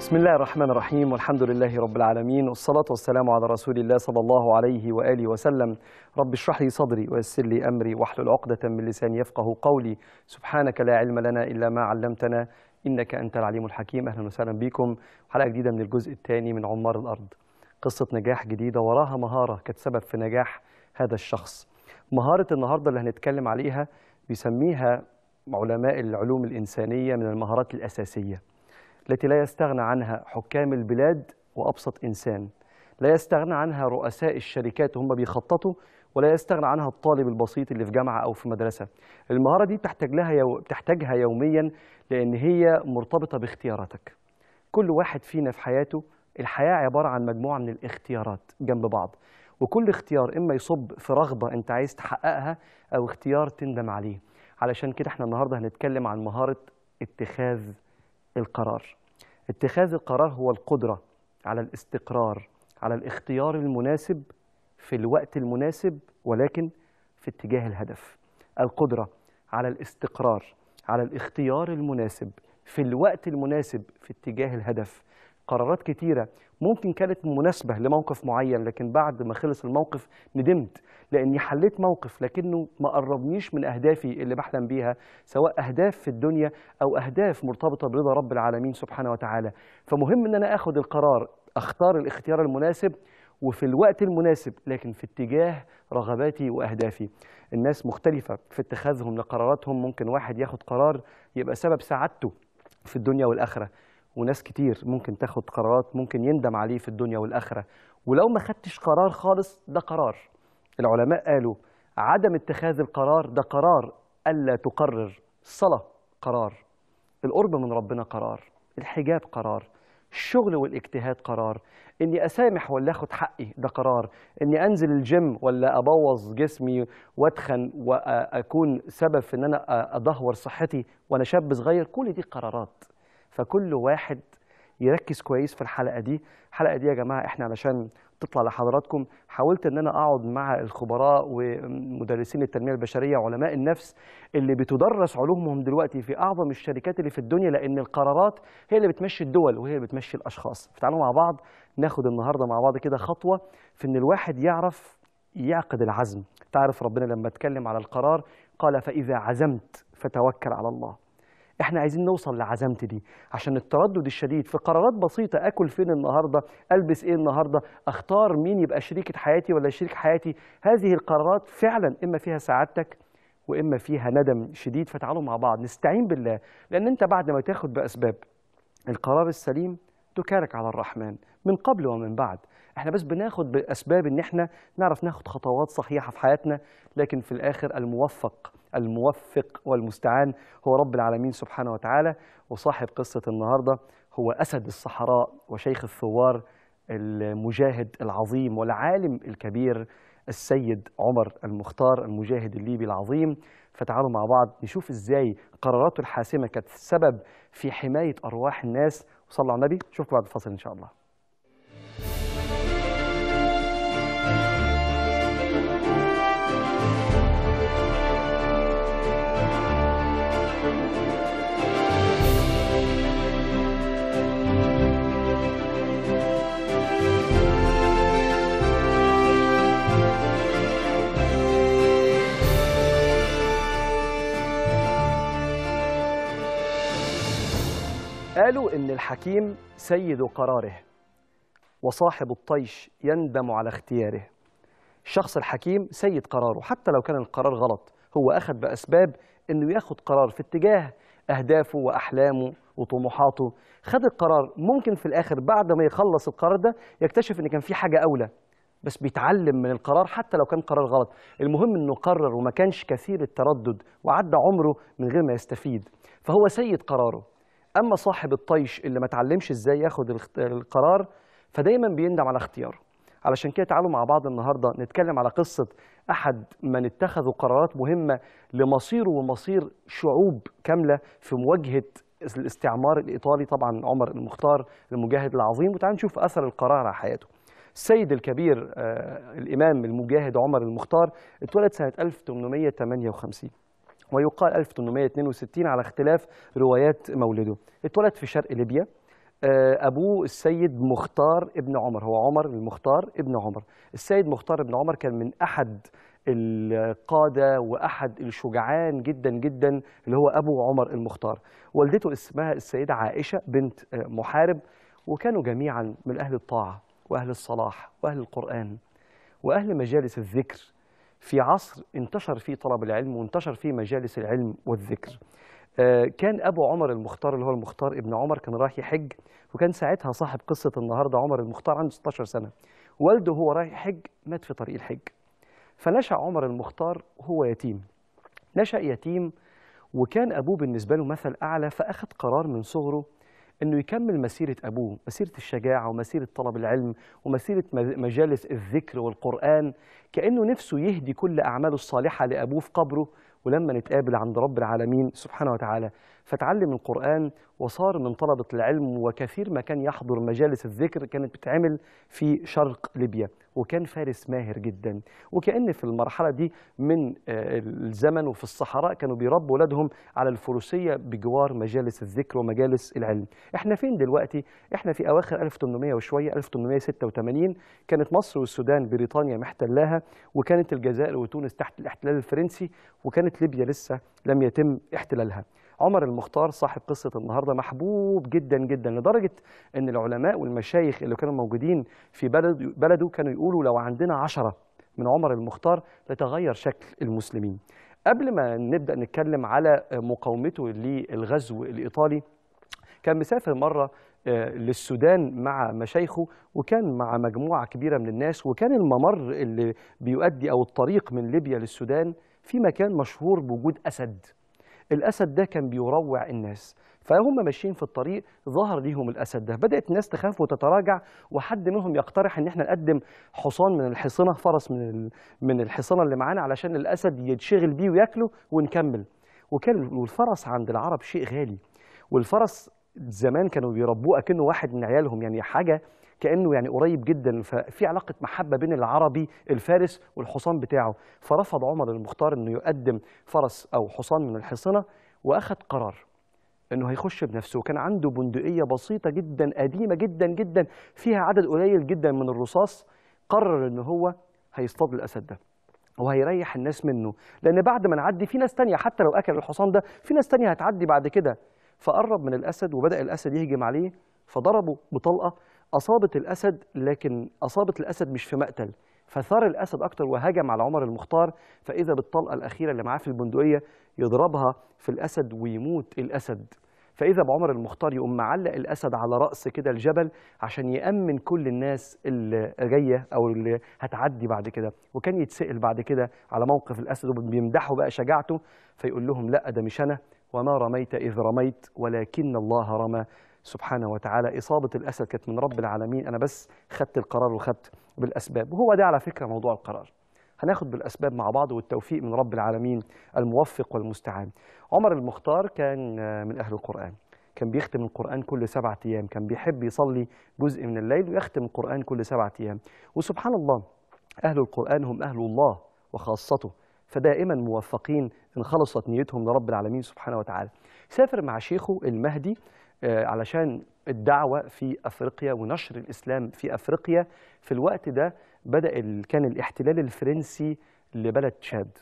بسم الله الرحمن الرحيم والحمد لله رب العالمين والصلاة والسلام على رسول الله صلى الله عليه وآله وسلم رب اشرح لي صدري ويسر لي أمري واحلل عقدة من لساني يفقه قولي سبحانك لا علم لنا إلا ما علمتنا إنك أنت العليم الحكيم أهلا وسهلا بكم حلقة جديدة من الجزء الثاني من عمار الأرض قصة نجاح جديدة وراها مهارة كانت سبب في نجاح هذا الشخص مهارة النهاردة اللي هنتكلم عليها بيسميها علماء العلوم الإنسانية من المهارات الأساسية التي لا يستغنى عنها حكام البلاد وأبسط إنسان لا يستغنى عنها رؤساء الشركات وهم بيخططوا ولا يستغنى عنها الطالب البسيط اللي في جامعة أو في مدرسة المهارة دي بتحتاج لها يو... بتحتاجها يوميا لأن هي مرتبطة باختياراتك كل واحد فينا في حياته الحياة عبارة عن مجموعة من الاختيارات جنب بعض وكل اختيار إما يصب في رغبة أنت عايز تحققها أو اختيار تندم عليه علشان كده احنا النهاردة هنتكلم عن مهارة اتخاذ القرار اتخاذ القرار هو القدرة على الاستقرار على الاختيار المناسب في الوقت المناسب ولكن في اتجاه الهدف القدرة على الاستقرار على الاختيار المناسب في الوقت المناسب في اتجاه الهدف قرارات كتيرة ممكن كانت مناسبة لموقف معين لكن بعد ما خلص الموقف ندمت لأني حليت موقف لكنه ما قربنيش من أهدافي اللي بحلم بيها سواء أهداف في الدنيا أو أهداف مرتبطة برضا رب العالمين سبحانه وتعالى فمهم أن أنا أخد القرار أختار الاختيار المناسب وفي الوقت المناسب لكن في اتجاه رغباتي وأهدافي الناس مختلفة في اتخاذهم لقراراتهم ممكن واحد ياخد قرار يبقى سبب سعادته في الدنيا والآخرة وناس كتير ممكن تاخد قرارات ممكن يندم عليه في الدنيا والآخرة ولو ما خدتش قرار خالص ده قرار العلماء قالوا عدم اتخاذ القرار ده قرار ألا تقرر الصلاة قرار القرب من ربنا قرار الحجاب قرار الشغل والاجتهاد قرار اني اسامح ولا اخد حقي ده قرار اني انزل الجيم ولا ابوظ جسمي واتخن واكون سبب في ان انا ادهور صحتي وانا شاب صغير كل دي قرارات فكل واحد يركز كويس في الحلقه دي الحلقه دي يا جماعه احنا علشان تطلع لحضراتكم حاولت ان انا اقعد مع الخبراء ومدرسين التنميه البشريه وعلماء النفس اللي بتدرس علومهم دلوقتي في اعظم الشركات اللي في الدنيا لان القرارات هي اللي بتمشي الدول وهي اللي بتمشي الاشخاص فتعالوا مع بعض ناخد النهارده مع بعض كده خطوه في ان الواحد يعرف يعقد العزم تعرف ربنا لما اتكلم على القرار قال فاذا عزمت فتوكل على الله احنا عايزين نوصل لعزمتي دي عشان التردد الشديد في قرارات بسيطة اكل فين النهاردة البس ايه النهاردة اختار مين يبقى شريكة حياتي ولا شريك حياتي هذه القرارات فعلا اما فيها سعادتك واما فيها ندم شديد فتعالوا مع بعض نستعين بالله لان انت بعد ما تاخد باسباب القرار السليم تكارك على الرحمن من قبل ومن بعد احنا بس بناخد باسباب ان احنا نعرف ناخد خطوات صحيحه في حياتنا لكن في الاخر الموفق الموفق والمستعان هو رب العالمين سبحانه وتعالى وصاحب قصه النهارده هو اسد الصحراء وشيخ الثوار المجاهد العظيم والعالم الكبير السيد عمر المختار المجاهد الليبي العظيم فتعالوا مع بعض نشوف ازاي قراراته الحاسمه كانت السبب في حمايه ارواح الناس وصلوا على النبي نشوفكم بعد الفاصل ان شاء الله قالوا إن الحكيم سيد قراره وصاحب الطيش يندم على اختياره الشخص الحكيم سيد قراره حتى لو كان القرار غلط هو أخذ بأسباب إنه ياخد قرار في اتجاه أهدافه وأحلامه وطموحاته خد القرار ممكن في الآخر بعد ما يخلص القرار ده يكتشف إن كان في حاجة أولى بس بيتعلم من القرار حتى لو كان قرار غلط المهم إنه قرر وما كانش كثير التردد وعدى عمره من غير ما يستفيد فهو سيد قراره اما صاحب الطيش اللي ما اتعلمش ازاي ياخد القرار فدايما بيندم على اختياره علشان كده تعالوا مع بعض النهارده نتكلم على قصه احد من اتخذوا قرارات مهمه لمصيره ومصير شعوب كامله في مواجهه الاستعمار الايطالي طبعا عمر المختار المجاهد العظيم وتعالوا نشوف اثر القرار على حياته السيد الكبير آه الامام المجاهد عمر المختار اتولد سنه 1858 ويقال 1862 على اختلاف روايات مولده اتولد في شرق ليبيا آه، أبوه السيد مختار ابن عمر هو عمر المختار ابن عمر السيد مختار ابن عمر كان من أحد القادة وأحد الشجعان جدا جدا اللي هو أبو عمر المختار والدته اسمها السيدة عائشة بنت آه، محارب وكانوا جميعا من أهل الطاعة وأهل الصلاح وأهل القرآن وأهل مجالس الذكر في عصر انتشر فيه طلب العلم وانتشر فيه مجالس العلم والذكر آه، كان أبو عمر المختار اللي هو المختار ابن عمر كان رايح يحج وكان ساعتها صاحب قصة النهاردة عمر المختار عنده 16 سنة والده هو رايح يحج مات في طريق الحج فنشأ عمر المختار وهو يتيم نشأ يتيم وكان أبوه بالنسبة له مثل أعلى فأخذ قرار من صغره انه يكمل مسيره ابوه، مسيره الشجاعه ومسيره طلب العلم ومسيره مز- مجالس الذكر والقران، كانه نفسه يهدي كل اعماله الصالحه لابوه في قبره ولما نتقابل عند رب العالمين سبحانه وتعالى، فتعلم القران وصار من طلبه العلم وكثير ما كان يحضر مجالس الذكر كانت بتتعمل في شرق ليبيا، وكان فارس ماهر جدا، وكأن في المرحله دي من آه، الزمن وفي الصحراء كانوا بيربوا اولادهم على الفروسيه بجوار مجالس الذكر ومجالس العلم. احنا فين دلوقتي؟ احنا في اواخر 1800 وشويه 1886 كانت مصر والسودان بريطانيا محتلاها وكانت الجزائر وتونس تحت الاحتلال الفرنسي وكانت ليبيا لسه لم يتم احتلالها. عمر المختار صاحب قصة النهاردة محبوب جدا جدا لدرجة أن العلماء والمشايخ اللي كانوا موجودين في بلد بلده كانوا يقولوا لو عندنا عشرة من عمر المختار لتغير شكل المسلمين قبل ما نبدأ نتكلم على مقاومته للغزو الإيطالي كان مسافر مرة آه، للسودان مع مشايخه وكان مع مجموعة كبيرة من الناس وكان الممر اللي بيؤدي أو الطريق من ليبيا للسودان في مكان مشهور بوجود أسد الأسد ده كان بيروع الناس فهم ماشيين في الطريق ظهر ليهم الأسد ده بدأت الناس تخاف وتتراجع وحد منهم يقترح إن احنا نقدم حصان من الحصنة فرس من ال- من الحصنة اللي معانا علشان الأسد يتشغل بيه وياكله ونكمل وكان والفرس عند العرب شيء غالي والفرس زمان كانوا بيربوه اكنه واحد من عيالهم يعني حاجه كانه يعني قريب جدا ففي علاقه محبه بين العربي الفارس والحصان بتاعه فرفض عمر المختار انه يقدم فرس او حصان من الحصنه واخذ قرار انه هيخش بنفسه وكان عنده بندقيه بسيطه جدا قديمه جدا جدا فيها عدد قليل جدا من الرصاص قرر ان هو هيصطاد الاسد ده وهيريح الناس منه لان بعد ما نعدي في ناس تانية حتى لو اكل الحصان ده في ناس تانية هتعدي بعد كده فقرب من الاسد وبدا الاسد يهجم عليه فضربه بطلقه اصابت الاسد لكن اصابت الاسد مش في مقتل فثار الاسد اكتر وهجم على عمر المختار فاذا بالطلقه الاخيره اللي معاه في البندقيه يضربها في الاسد ويموت الاسد فاذا بعمر المختار يقوم معلق الاسد على راس كده الجبل عشان يامن كل الناس اللي جايه او اللي هتعدي بعد كده وكان يتسال بعد كده على موقف الاسد وبيمدحوا بقى شجاعته فيقول لهم لا ده مش انا وما رميت اذ رميت ولكن الله رمى سبحانه وتعالى اصابه الاسد كانت من رب العالمين انا بس خدت القرار وخدت بالاسباب وهو ده على فكره موضوع القرار هناخد بالاسباب مع بعض والتوفيق من رب العالمين الموفق والمستعان عمر المختار كان آه، من اهل القران كان بيختم القرآن كل سبعة أيام كان بيحب يصلي جزء من الليل ويختم القرآن كل سبعة أيام وسبحان الله أهل القرآن هم أهل الله وخاصته فدائما موفقين إن خلصت نيتهم لرب العالمين سبحانه وتعالى سافر مع شيخه المهدي آه، علشان الدعوة في أفريقيا ونشر الإسلام في أفريقيا في الوقت ده بدأ ال- كان الاحتلال الفرنسي لبلد تشاد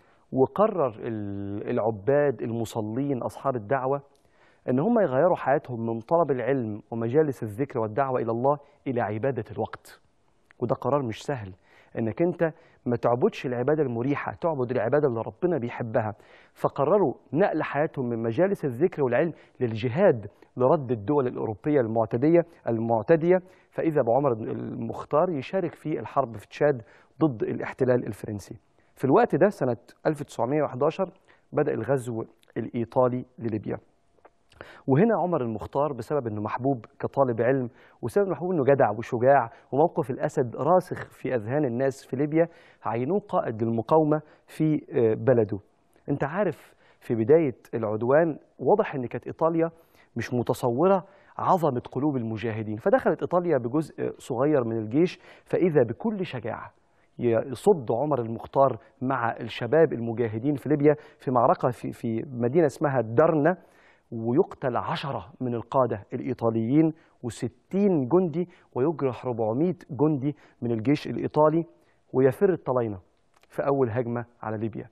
وقرر ال- العباد المصلين أصحاب الدعوة ان هم يغيروا حياتهم من طلب العلم ومجالس الذكر والدعوه الى الله الى عباده الوقت وده قرار مش سهل انك انت ما تعبدش العباده المريحه تعبد العباده اللي ربنا بيحبها فقرروا نقل حياتهم من مجالس الذكر والعلم للجهاد لرد الدول الاوروبيه المعتديه المعتديه فاذا بعمر المختار يشارك في الحرب في تشاد ضد الاحتلال الفرنسي في الوقت ده سنه 1911 بدا الغزو الايطالي لليبيا وهنا عمر المختار بسبب انه محبوب كطالب علم وسبب محبوب انه جدع وشجاع وموقف الاسد راسخ في اذهان الناس في ليبيا عينوه قائد للمقاومه في آه، بلده. انت عارف في بدايه العدوان واضح ان كانت ايطاليا مش متصوره عظمه قلوب المجاهدين فدخلت ايطاليا بجزء صغير من الجيش فاذا بكل شجاعه يصد عمر المختار مع الشباب المجاهدين في ليبيا في معركه في في مدينه اسمها درنا ويقتل عشرة من القادة الإيطاليين وستين جندي ويجرح 400 جندي من الجيش الإيطالي ويفر الطلاينة في أول هجمة على ليبيا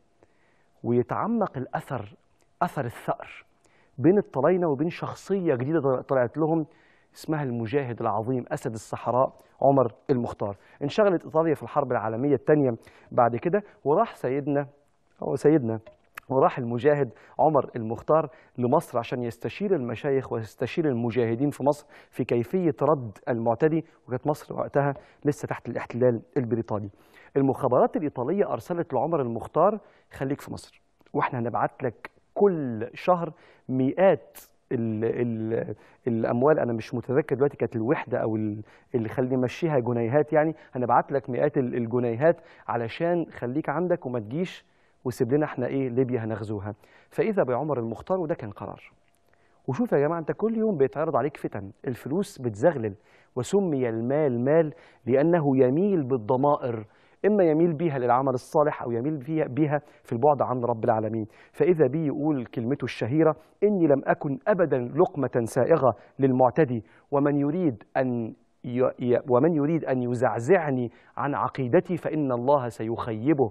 ويتعمق الأثر أثر الثأر بين الطلاينة وبين شخصية جديدة طلعت لهم اسمها المجاهد العظيم أسد الصحراء عمر المختار انشغلت إيطاليا في الحرب العالمية الثانية بعد كده وراح سيدنا هو سيدنا وراح المجاهد عمر المختار لمصر عشان يستشير المشايخ ويستشير المجاهدين في مصر في كيفية رد المعتدي وكانت مصر وقتها لسه تحت الاحتلال البريطاني المخابرات الإيطالية أرسلت لعمر المختار خليك في مصر واحنا هنبعت لك كل شهر مئات ال ال الاموال انا مش متذكر دلوقتي كانت الوحده او ال- اللي خلي نمشيها جنيهات يعني هنبعت لك مئات ال- الجنيهات علشان خليك عندك وما تجيش وسيب لنا احنا ايه ليبيا هنغزوها فاذا بعمر المختار وده كان قرار وشوف يا جماعه انت كل يوم بيتعرض عليك فتن الفلوس بتزغلل وسمي المال مال لانه يميل بالضمائر اما يميل بيها للعمل الصالح او يميل بيها, بيها في البعد عن رب العالمين فاذا بي يقول كلمته الشهيره اني لم اكن ابدا لقمه سائغه للمعتدي ومن يريد ان ي... ي... ومن يريد ان يزعزعني عن عقيدتي فان الله سيخيبه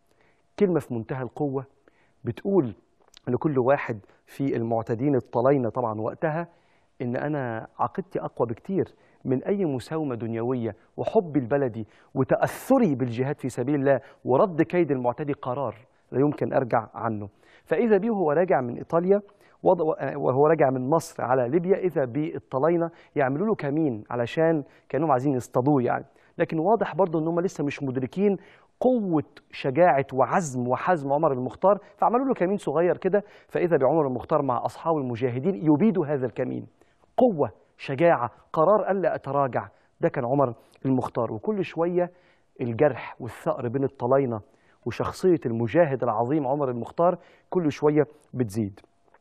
كلمه في منتهى القوه بتقول لكل واحد في المعتدين الطلاينة طبعا وقتها ان انا عقيدتي اقوى بكتير من اي مساومه دنيويه وحب البلدي وتاثري بالجهاد في سبيل الله ورد كيد المعتدي قرار لا يمكن ارجع عنه فاذا به هو راجع من ايطاليا وض- وهو راجع من مصر على ليبيا اذا بالطلاينه يعملوا له كمين علشان كانوا عايزين يصطادوه يعني لكن واضح برضه ان هم لسه مش مدركين قوة شجاعة وعزم وحزم عمر المختار فعملوا له كمين صغير كده فإذا بعمر المختار مع أصحاب المجاهدين يبيدوا هذا الكمين قوة شجاعة قرار ألا أتراجع ده كان عمر المختار وكل شوية الجرح والثأر بين الطلاينة وشخصية المجاهد العظيم عمر المختار كل شوية بتزيد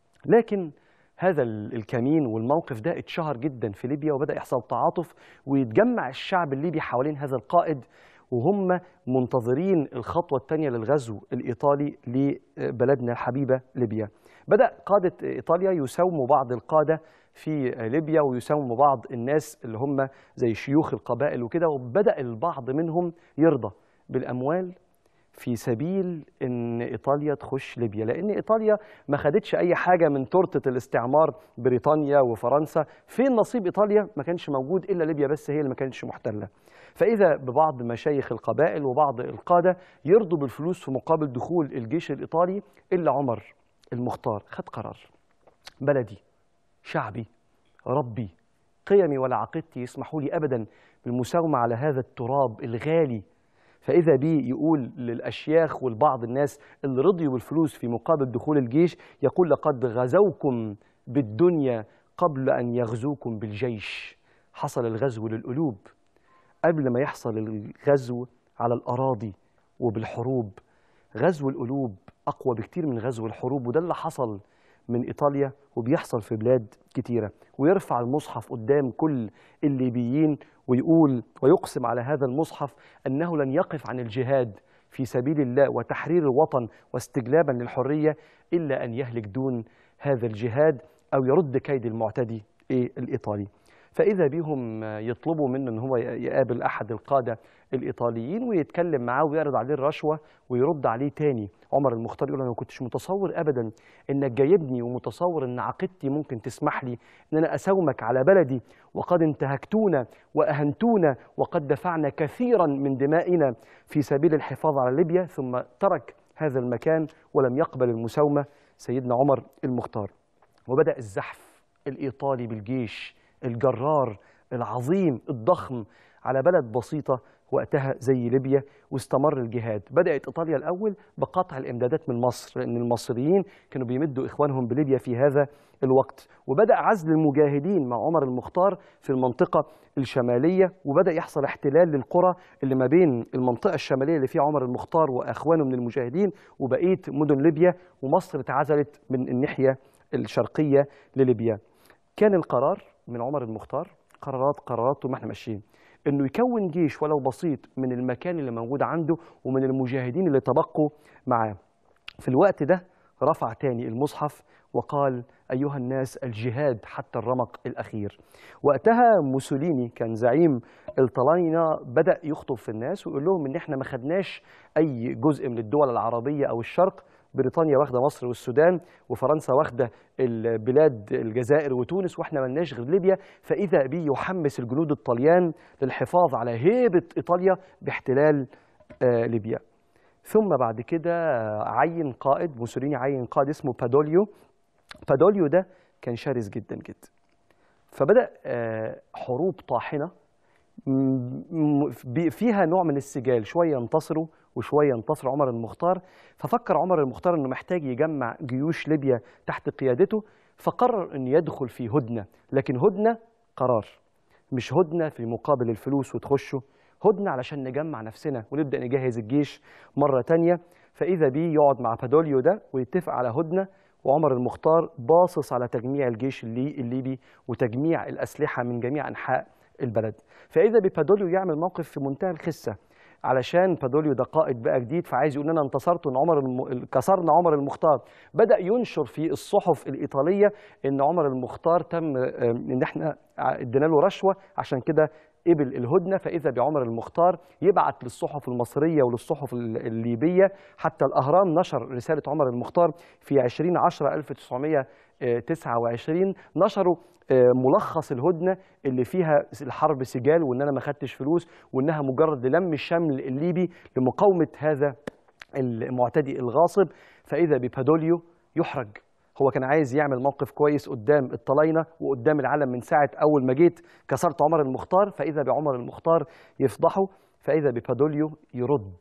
لكن هذا ال- الكمين والموقف ده اتشهر جدا في ليبيا وبدأ يحصل تعاطف ويتجمع الشعب الليبي حوالين هذا القائد وهم منتظرين الخطوة الثانية للغزو الإيطالي لبلدنا الحبيبة ليبيا بدأ قادة إيطاليا يساوموا بعض القادة في ليبيا ويساوموا بعض الناس اللي هم زي شيوخ القبائل وكده وبدأ البعض منهم يرضى بالأموال في سبيل ان ايطاليا تخش ليبيا لان ايطاليا ما خدتش اي حاجه من تورته الاستعمار بريطانيا وفرنسا فين نصيب ايطاليا ما كانش موجود الا ليبيا بس هي اللي ما كانتش محتله فاذا ببعض مشايخ القبائل وبعض القاده يرضوا بالفلوس في مقابل دخول الجيش الايطالي الا عمر المختار خد قرار بلدي شعبي ربي قيمي ولا عقيدتي يسمحوا لي ابدا بالمساومه على هذا التراب الغالي فإذا بي يقول للأشياخ والبعض الناس اللي رضيوا بالفلوس في مقابل دخول الجيش يقول لقد غزوكم بالدنيا قبل أن يغزوكم بالجيش حصل الغزو للقلوب قبل ما يحصل الغزو على الأراضي وبالحروب غزو القلوب أقوى بكتير من غزو الحروب وده اللي حصل من إيطاليا وبيحصل في بلاد كتيرة ويرفع المصحف قدام كل الليبيين ويقول ويقسم على هذا المصحف أنه لن يقف عن الجهاد في سبيل الله وتحرير الوطن واستجلابا للحرية إلا أن يهلك دون هذا الجهاد أو يرد كيد المعتدي إيه الإيطالي فإذا بيهم يطلبوا منه أن هو يقابل أحد القادة الإيطاليين ويتكلم معاه ويعرض عليه الرشوة ويرد عليه تاني عمر المختار يقول أنا ما كنتش متصور أبدا إنك جايبني ومتصور إن عقيدتي ممكن تسمح لي إن أنا أساومك على بلدي وقد انتهكتونا وأهنتونا وقد دفعنا كثيرا من دمائنا في سبيل الحفاظ على ليبيا ثم ترك هذا المكان ولم يقبل المساومة سيدنا عمر المختار وبدأ الزحف الإيطالي بالجيش الجرار العظيم الضخم على بلد بسيطة وقتها زي ليبيا واستمر الجهاد بدأت إيطاليا الأول بقطع الإمدادات من مصر لأن المصريين كانوا بيمدوا إخوانهم بليبيا في هذا الوقت وبدأ عزل المجاهدين مع عمر المختار في المنطقة الشمالية وبدأ يحصل احتلال للقرى اللي ما بين المنطقة الشمالية اللي فيها عمر المختار وأخوانه من المجاهدين وبقية مدن ليبيا ومصر اتعزلت من الناحية الشرقية لليبيا كان القرار من عمر المختار قرارات قرارات طول ما احنا ماشيين انه يكون جيش ولو بسيط من المكان اللي موجود عنده ومن المجاهدين اللي تبقوا معاه في الوقت ده رفع تاني المصحف وقال أيها الناس الجهاد حتى الرمق الأخير وقتها موسوليني كان زعيم الطلاينة بدأ يخطب في الناس ويقول لهم إن إحنا ما خدناش أي جزء من الدول العربية أو الشرق بريطانيا واخده مصر والسودان وفرنسا واخده البلاد الجزائر وتونس واحنا ملناش غير ليبيا فاذا به يحمس الجنود الطليان للحفاظ على هيبه ايطاليا باحتلال آه، ليبيا ثم بعد كده عين قائد موسوليني عين قائد اسمه بادوليو بادوليو ده كان شرس جدا جدا فبدا آه، حروب طاحنه م- م- فيها نوع من السجال شويه ينتصروا وشويه ينتصر عمر المختار ففكر عمر المختار انه محتاج يجمع جيوش ليبيا تحت قيادته فقرر ان يدخل في هدنه لكن هدنه قرار مش هدنه في مقابل الفلوس وتخشوا هدنه علشان نجمع نفسنا ونبدا نجهز الجيش مره تانية فاذا بيه يقعد مع بادوليو ده ويتفق على هدنه وعمر المختار باصص على تجميع الجيش اللي الليبي وتجميع الاسلحه من جميع انحاء البلد فاذا ببادوليو يعمل موقف في منتهى الخسه علشان بادوليو ده قائد بقى جديد فعايز يقول ان انا انتصرت وان عمر الم... كسرنا عمر المختار بدا ينشر في الصحف الايطاليه ان عمر المختار تم آه، ان احنا ادينا له رشوه عشان كده قبل الهدنه فاذا بعمر المختار يبعت للصحف المصريه وللصحف ال- الليبيه حتى الاهرام نشر رساله عمر المختار في 20 10 1929 نشروا آه، ملخص الهدنه اللي فيها الحرب سجال وان انا ما خدتش فلوس وانها مجرد للم الشمل الليبي لمقاومه هذا المعتدي الغاصب فاذا ببادوليو يحرج هو كان عايز يعمل موقف كويس قدام الطلاينه وقدام العالم من ساعه اول ما جيت كسرت عمر المختار فاذا بعمر المختار يفضحه فاذا ببادوليو يرد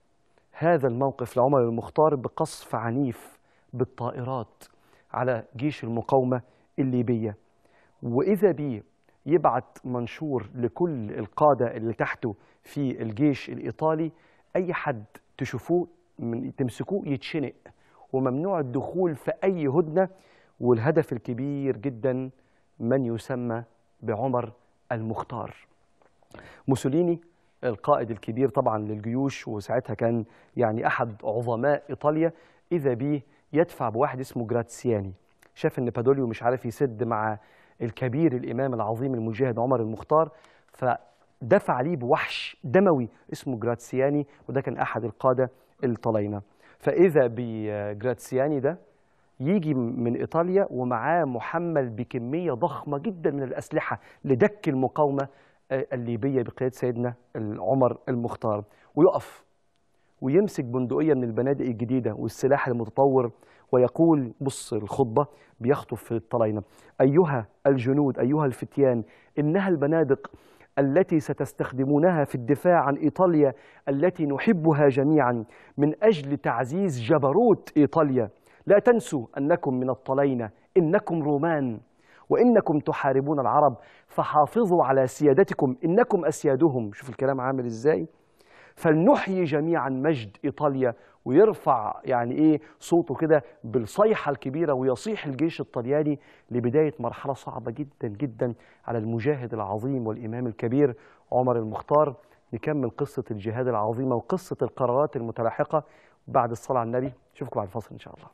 هذا الموقف لعمر المختار بقصف عنيف بالطائرات على جيش المقاومه الليبيه واذا بيه يبعت منشور لكل القاده اللي تحته في الجيش الايطالي اي حد تشوفوه من تمسكوه يتشنق وممنوع الدخول في اي هدنه والهدف الكبير جدا من يسمى بعمر المختار موسوليني القائد الكبير طبعا للجيوش وساعتها كان يعني احد عظماء ايطاليا اذا بيه يدفع بواحد اسمه جراتسياني شاف ان بادوليو مش عارف يسد مع الكبير الامام العظيم المجاهد عمر المختار فدفع ليه بوحش دموي اسمه جراتسياني وده كان احد القاده الطلاينه فاذا بجراتسياني ده يجي من ايطاليا ومعاه محمل بكميه ضخمه جدا من الاسلحه لدك المقاومه آه، الليبيه بقياده سيدنا عمر المختار ويقف ويمسك بندقيه من البنادق الجديده والسلاح المتطور ويقول بص الخطبه بيخطب في الطلاينه ايها الجنود ايها الفتيان انها البنادق التي ستستخدمونها في الدفاع عن ايطاليا التي نحبها جميعا من اجل تعزيز جبروت ايطاليا لا تنسوا انكم من الطلينه انكم رومان وانكم تحاربون العرب فحافظوا على سيادتكم انكم اسيادهم شوف الكلام عامل ازاي فلنحيي جميعا مجد ايطاليا ويرفع يعني ايه صوته كده بالصيحه الكبيره ويصيح الجيش الطلياني لبدايه مرحله صعبه جدا جدا على المجاهد العظيم والامام الكبير عمر المختار نكمل قصه الجهاد العظيمه وقصه القرارات المتلاحقه بعد الصلاه على النبي اشوفكم بعد الفاصل ان شاء الله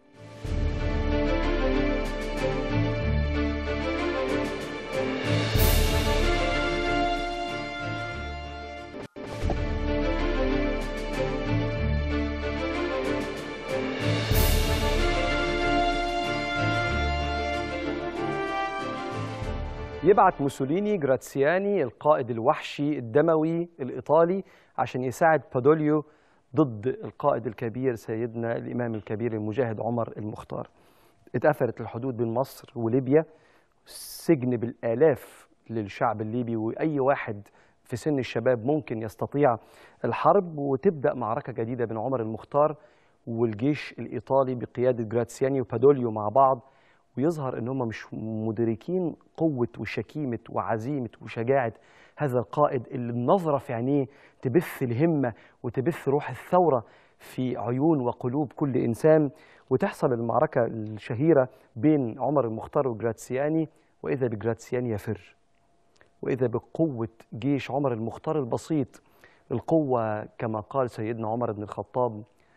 يبعت موسوليني جراتسياني القائد الوحشي الدموي الإيطالي عشان يساعد بادوليو ضد القائد الكبير سيدنا الإمام الكبير المجاهد عمر المختار اتقفلت الحدود بين مصر وليبيا سجن بالآلاف للشعب الليبي وأي واحد في سن الشباب ممكن يستطيع الحرب وتبدأ معركة جديدة بين عمر المختار والجيش الإيطالي بقيادة جراتسياني وبادوليو مع بعض ويظهر ان هم مش مدركين قوه وشكيمه وعزيمه وشجاعه هذا القائد اللي النظره في عينيه تبث الهمه وتبث روح الثوره في عيون وقلوب كل انسان وتحصل المعركه الشهيره بين عمر المختار وجراتسياني واذا بجراتسياني يفر واذا بقوه جيش عمر المختار البسيط القوه كما قال سيدنا عمر بن الخطاب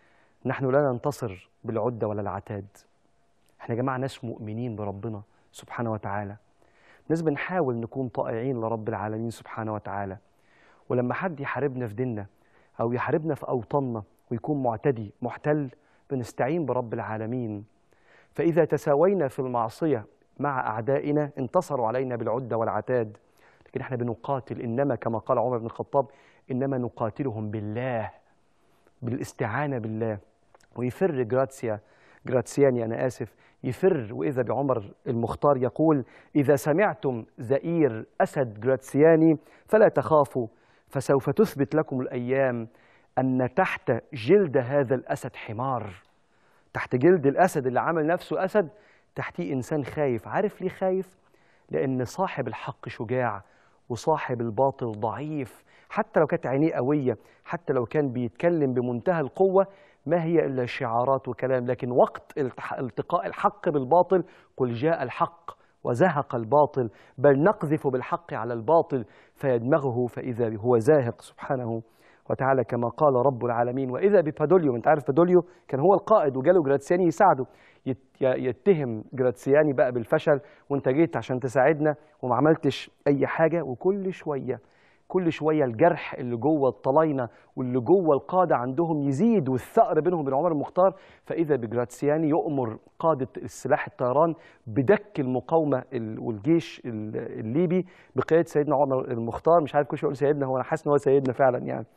نحن لا ننتصر بالعدة ولا العتاد احنا يا جماعة ناس مؤمنين بربنا سبحانه وتعالى ناس بنحاول نكون طائعين لرب العالمين سبحانه وتعالى ولما حد يحاربنا في ديننا أو يحاربنا في أوطاننا ويكون معتدي محتل بنستعين برب العالمين فإذا تساوينا في المعصية مع أعدائنا انتصروا علينا بالعدة والعتاد لكن احنا بنقاتل إنما كما قال عمر بن الخطاب إنما نقاتلهم بالله بالاستعانة بالله ويفر جراتسيا جراتسياني أنا آسف يفر وإذا بعمر المختار يقول إذا سمعتم زئير أسد جراتسياني فلا تخافوا فسوف تثبت لكم الأيام أن تحت جلد هذا الأسد حمار تحت جلد الأسد اللي عمل نفسه أسد تحتيه إنسان خايف عارف ليه خايف؟ لأن صاحب الحق شجاع وصاحب الباطل ضعيف حتى لو كانت عينيه قوية حتى لو كان بيتكلم بمنتهى القوة ما هي إلا شعارات وكلام لكن وقت التح- التقاء الحق بالباطل قل جاء الحق وزهق الباطل بل نقذف بالحق على الباطل فيدمغه فإذا هو زاهق سبحانه وتعالى كما قال رب العالمين وإذا ببادوليو أنت عارف بادوليو كان هو القائد وجاله جراتسياني يساعده يت- يتهم جراتسياني بقى بالفشل وانت جيت عشان تساعدنا وما عملتش أي حاجة وكل شوية كل شويه الجرح اللي جوه الطلاينه واللي جوه القاده عندهم يزيد والثأر بينهم وبين عمر المختار فاذا بجراتسياني يؤمر قاده السلاح الطيران بدك المقاومه ال- والجيش ال- الليبي بقياده سيدنا عمر المختار مش عارف كل شويه يقول سيدنا هو انا حاسس ان هو سيدنا فعلا يعني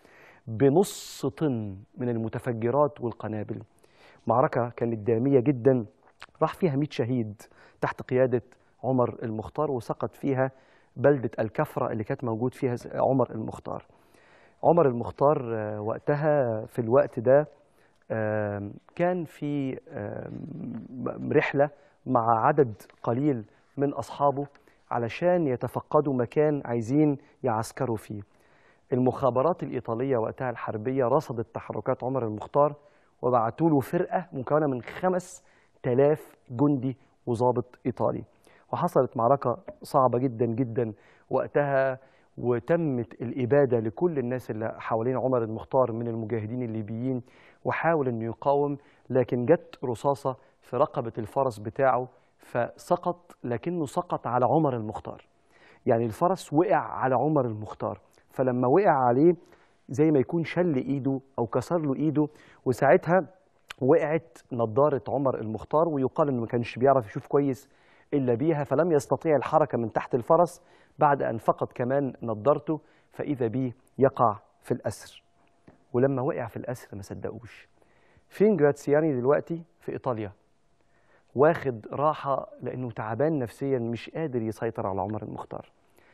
بنص طن من المتفجرات والقنابل معركه كانت داميه جدا راح فيها 100 شهيد تحت قياده عمر المختار وسقط فيها بلدة الكفرة اللي كانت موجود فيها ز- عمر المختار عمر المختار آه، وقتها في الوقت ده آم، كان في آم، رحلة مع عدد قليل من أصحابه علشان يتفقدوا مكان عايزين يعسكروا فيه المخابرات الإيطالية وقتها الحربية رصدت تحركات عمر المختار وبعتوا له فرقة مكونة من خمس تلاف جندي وضابط إيطالي وحصلت معركة صعبة جدا جدا وقتها وتمت الإبادة لكل الناس اللي حوالين عمر المختار من المجاهدين الليبيين وحاول أنه يقاوم لكن جت رصاصة في رقبة الفرس بتاعه فسقط لكنه سقط على عمر المختار يعني الفرس وقع على عمر المختار فلما وقع عليه زي ما يكون شل ايده او كسر له ايده وساعتها وقعت نضاره عمر المختار ويقال انه ما كانش بيعرف يشوف كويس الا بيها فلم يستطيع الحركه من تحت الفرس بعد ان فقد كمان نضارته فاذا بيه يقع في الاسر ولما وقع في الاسر ما صدقوش فين جراتسياني دلوقتي في ايطاليا واخد راحه لانه تعبان نفسيا مش قادر يسيطر على عمر المختار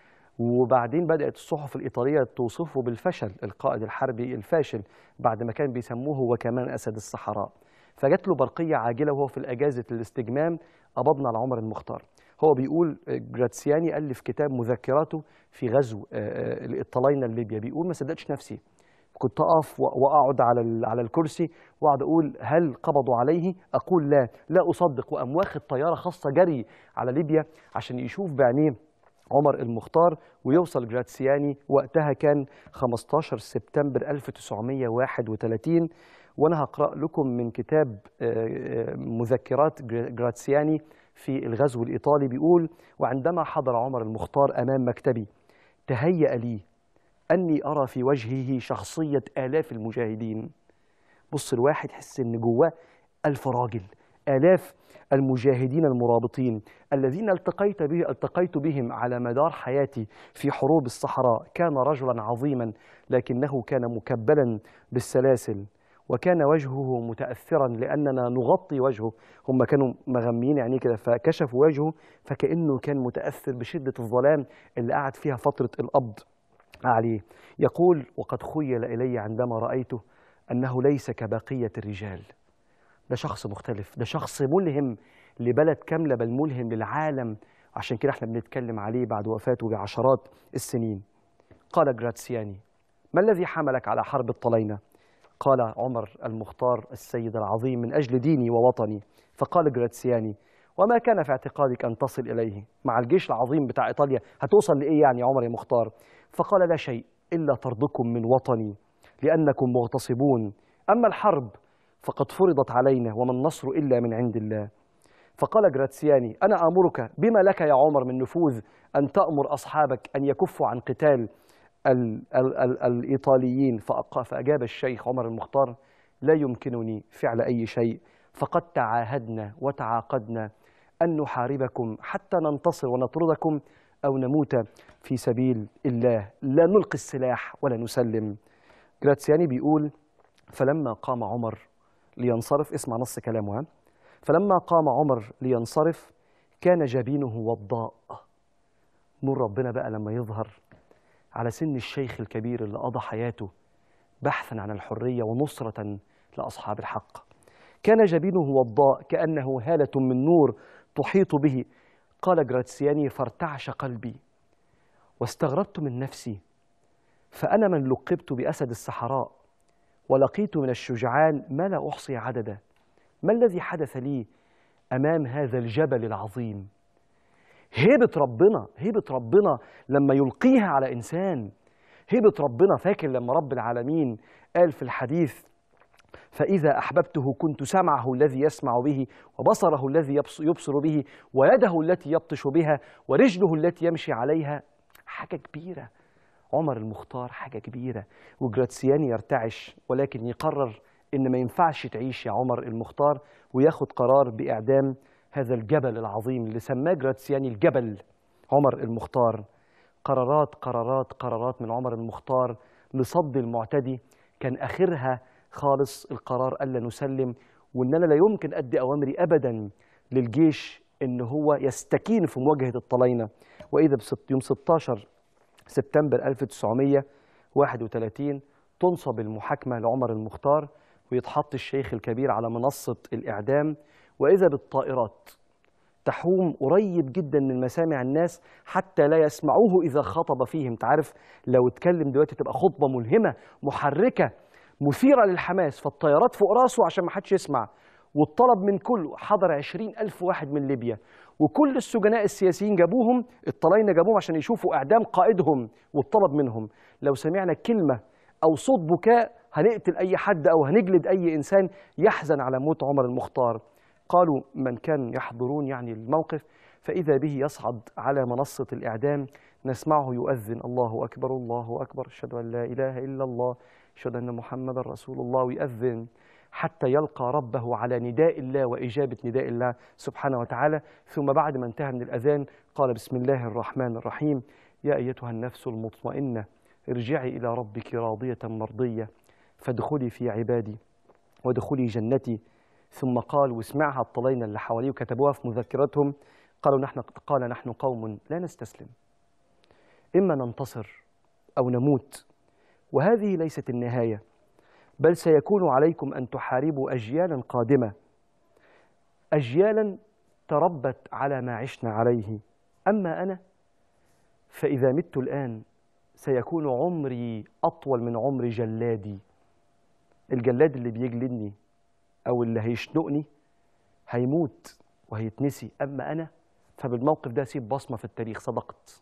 وبعدين بدأت الصحف الإيطالية توصفه بالفشل القائد الحربي الفاشل بعد ما كان بيسموه هو كمان أسد الصحراء فجات له برقية عاجلة وهو في الأجازة الاستجمام قبضنا على عمر المختار هو بيقول آه، جراتسياني ألف كتاب مذكراته في غزو آه، آه، الطلاينة ليبيا بيقول ما صدقتش نفسي كنت أقف و- وأقعد على ال- على الكرسي وأقعد أقول هل قبضوا عليه؟ أقول لا لا أصدق وأم واخد طيارة خاصة جري على ليبيا عشان يشوف بعينيه عمر المختار ويوصل جراتسياني وقتها كان 15 سبتمبر 1931 وانا هقرا لكم من كتاب آه، آه، مذكرات جر- جراتسياني في الغزو الايطالي بيقول وعندما حضر عمر المختار امام مكتبي تهيأ لي اني ارى في وجهه شخصيه الاف المجاهدين بص الواحد يحس ان جواه ألف راجل آلاف المجاهدين المرابطين الذين التقيت به التقيت بهم على مدار حياتي في حروب الصحراء كان رجلا عظيما لكنه كان مكبلا بالسلاسل وكان وجهه متأثرا لأننا نغطي وجهه هم كانوا مغميين يعني كده فكشفوا وجهه فكأنه كان متأثر بشدة الظلام اللي قعد فيها فترة القبض عليه يقول وقد خيل إلي عندما رأيته أنه ليس كبقية الرجال ده شخص مختلف ده شخص ملهم لبلد كاملة بل ملهم للعالم عشان كده احنا بنتكلم عليه بعد وفاته بعشرات السنين قال جراتسياني ما الذي حملك على حرب الطلينة قال عمر المختار السيد العظيم من أجل ديني ووطني فقال جراتسياني وما كان في اعتقادك أن تصل إليه مع الجيش العظيم بتاع إيطاليا هتوصل لإيه يعني يا عمر يا مختار فقال لا شيء إلا طردكم من وطني لأنكم مغتصبون أما الحرب فقد فرضت علينا وما النصر إلا من عند الله فقال جراتسياني أنا آمرك بما لك يا عمر من نفوذ أن تأمر أصحابك أن يكفوا عن قتال ال ال ال الإيطاليين فأق- فأجاب الشيخ عمر المختار لا يمكنني فعل أي شيء فقد تعاهدنا وتعاقدنا أن نحاربكم حتى ننتصر ونطردكم أو نموت في سبيل الله لا نلقي السلاح ولا نسلم جراتسياني بيقول فلما قام عمر لينصرف اسمع نص كلامه ها فلما قام عمر لينصرف كان جبينه وضاء نور ربنا بقى لما يظهر على سن الشيخ الكبير اللي قضى حياته بحثا عن الحرية ونصرة لأصحاب الحق كان جبينه وضاء كأنه هالة من نور تحيط به قال جراتسياني فارتعش قلبي واستغربت من نفسي فأنا من لقبت بأسد الصحراء ولقيت من الشجعان ما لا أحصي عددا ما الذي حدث لي أمام هذا الجبل العظيم هيبة ربنا هيبة ربنا لما يلقيها على إنسان هيبة ربنا فاكر لما رب العالمين قال في الحديث فإذا أحببته كنت سمعه الذي يسمع به وبصره الذي يبص- يبصر به ويده التي يبطش بها ورجله التي يمشي عليها حاجة كبيرة عمر المختار حاجة كبيرة وجراتسياني يرتعش ولكن يقرر إن ما ينفعش تعيش يا عمر المختار وياخد قرار بإعدام هذا الجبل العظيم اللي سماه جراتسياني الجبل عمر المختار قرارات قرارات قرارات من عمر المختار لصد المعتدي كان آخرها خالص القرار ألا نسلم وإن أنا لا يمكن أدي أوامري أبدا للجيش إن هو يستكين في مواجهة الطلاينة وإذا بست يوم 16 سبتمبر 1931 تنصب المحاكمة لعمر المختار ويتحط الشيخ الكبير على منصة الإعدام وإذا بالطائرات تحوم قريب جدا من مسامع الناس حتى لا يسمعوه إذا خطب فيهم انت عارف لو اتكلم دلوقتي تبقى خطبة ملهمة محركة مثيرة للحماس فالطيارات فوق راسه عشان ما حدش يسمع والطلب من كله حضر عشرين ألف واحد من ليبيا وكل السجناء السياسيين جابوهم الطلاينة جابوهم عشان يشوفوا إعدام قائدهم والطلب منهم لو سمعنا كلمة أو صوت بكاء هنقتل أي حد أو هنجلد أي إنسان يحزن على موت عمر المختار قالوا من كان يحضرون يعني الموقف فإذا به يصعد على منصة الإعدام نسمعه يؤذن الله أكبر الله أكبر أشهد أن لا إله إلا الله أشهد أن محمد رسول الله ويؤذن حتى يلقى ربه على نداء الله وإجابة نداء الله سبحانه وتعالى ثم بعد ما انتهى من الأذان قال بسم الله الرحمن الرحيم يا أيتها النفس المطمئنة ارجعي إلى ربك راضية مرضية فادخلي في عبادي وادخلي جنتي ثم قال واسمعها الطلينة اللي حواليه وكتبوها في مذكراتهم قالوا نحن قال نحن قوم لا نستسلم إما ننتصر أو نموت وهذه ليست النهاية بل سيكون عليكم أن تحاربوا أجيالا قادمة أجيالا تربت على ما عشنا عليه أما أنا فإذا مت الآن سيكون عمري أطول من عمر جلادي الجلاد اللي بيجلدني أو اللي هيشنقني هيموت وهيتنسي أما أنا فبالموقف ده سيب بصمة في التاريخ صدقت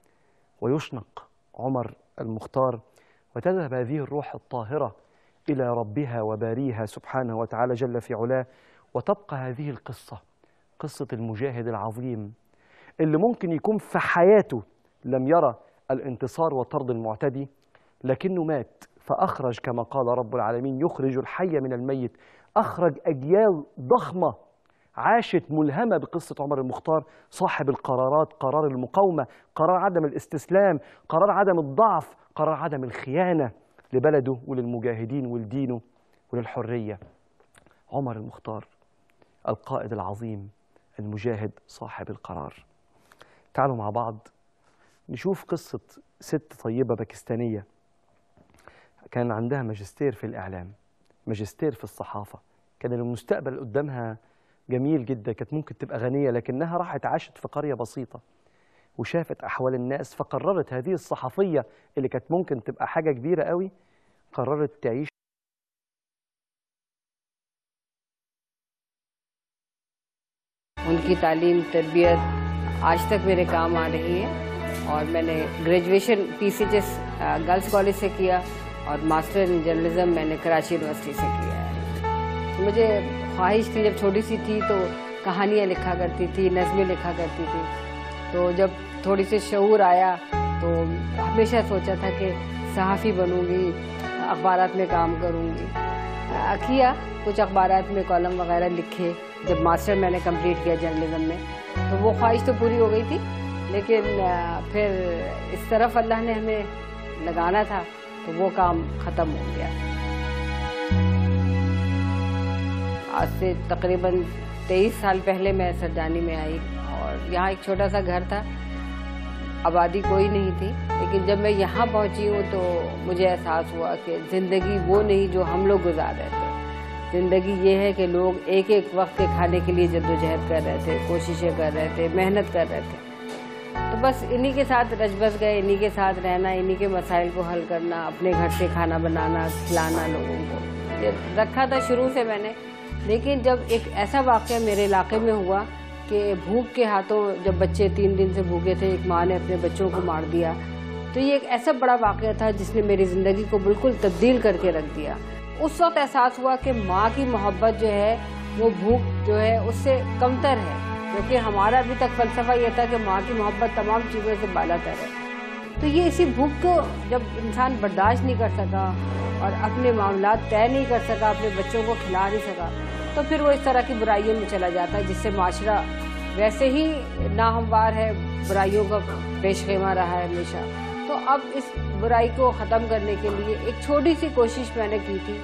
ويشنق عمر المختار وتذهب هذه الروح الطاهرة إلى ربها وباريها سبحانه وتعالى جل في علاه وتبقى هذه القصة قصة المجاهد العظيم اللي ممكن يكون في حياته لم يرى الانتصار وطرد المعتدي لكنه مات فأخرج كما قال رب العالمين يخرج الحي من الميت أخرج أجيال ضخمة عاشت ملهمة بقصة عمر المختار صاحب القرارات قرار المقاومة قرار عدم الاستسلام قرار عدم الضعف قرار عدم الخيانة لبلده وللمجاهدين ولدينه وللحرية عمر المختار القائد العظيم المجاهد صاحب القرار تعالوا مع بعض نشوف قصة ست طيبة باكستانية كان عندها ماجستير في الإعلام ماجستير في الصحافة كان المستقبل قدامها جميل جدا كانت ممكن تبقى غنية لكنها راحت عاشت في قرية بسيطة وشافت أحوال الناس فقررت هذه الصحفية اللي كانت ممكن تبقى حاجة كبيرة قوي قررت تعيش उनकी तालीम तरबियत आज तक मेरे काम आ रही है और मैंने graduation P C girls college से किया और मास्टर इन जर्नलिज्म मैंने कराची यूनिवर्सिटी से किया है मुझे ख्वाहिश थी जब छोटी सी थी तो कहानियाँ लिखा करती थी नज़में लिखा करती थी तो जब थोड़ी सी शूर आया तो हमेशा सोचा था कि सहाफ़ी बनूंगी अखबारात में काम करूंगी अ, किया कुछ अखबारात में कॉलम वगैरह लिखे जब मास्टर मैंने कंप्लीट किया जर्नलिज्म में तो वो ख्वाहिश तो पूरी हो गई थी लेकिन अ, फिर इस तरफ अल्लाह ने हमें लगाना था तो वो काम ख़त्म हो गया आज से तकरीबन तेईस साल पहले मैं सरजानी में आई और यहाँ एक छोटा सा घर था आबादी कोई नहीं थी लेकिन जब मैं यहाँ पहुँची हूँ तो मुझे एहसास हुआ कि ज़िंदगी वो नहीं जो हम लोग गुजार रहे थे ज़िंदगी ये है कि लोग एक एक वक्त के खाने के लिए जद्दोजहद कर रहे थे कोशिशें कर रहे थे मेहनत कर रहे थे तो बस इन्हीं के साथ रच बस गए इन्हीं के साथ रहना इन्हीं के मसाइल को हल करना अपने घर से खाना बनाना खिलाना लोगों को ये रखा था शुरू से मैंने लेकिन जब एक ऐसा वाक़ मेरे इलाके में हुआ कि भूख के हाथों जब बच्चे तीन दिन से भूखे थे एक माँ ने अपने बच्चों को मार दिया तो ये एक ऐसा बड़ा वाक़ था जिसने मेरी ज़िंदगी को बिल्कुल तब्दील करके रख दिया उस वक्त एहसास हुआ कि माँ की मोहब्बत जो है वो भूख जो है उससे कमतर है क्योंकि हमारा अभी तक फलसफा ये था कि माँ की मोहब्बत तमाम चीज़ों से बालातर है तो ये इसी भूख को जब इंसान बर्दाश्त नहीं कर सका और अपने मामला तय नहीं कर सका अपने बच्चों को खिला नहीं सका तो फिर वो इस तरह की बुराइयों में चला जाता है जिससे माशरा वैसे ही नाहमवार है बुराइयों का पेशखेमा रहा है हमेशा तो अब इस बुराई को ख़त्म करने के लिए एक छोटी सी कोशिश मैंने की थी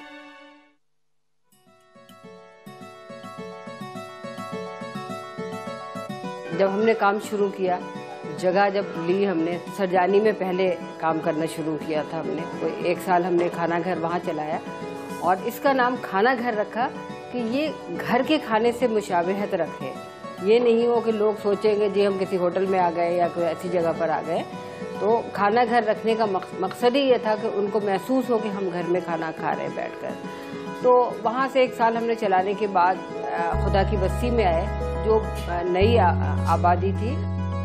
जब हमने काम शुरू किया जगह जब ली हमने सरजानी में पहले काम करना शुरू किया था हमने कोई एक साल हमने खाना घर वहाँ चलाया और इसका नाम खाना घर रखा कि ये घर के खाने से मुशाबहत रखे ये नहीं हो कि लोग सोचेंगे जी हम किसी होटल में आ गए या कोई ऐसी जगह पर आ गए तो खाना घर रखने का मक- मकसद ही ये था कि उनको महसूस हो कि हम घर में खाना खा रहे हैं बैठकर तो वहाँ से एक साल हमने चलाने के बाद अ, खुदा की बस्ती में आए जो अ, नई आ- आबादी थी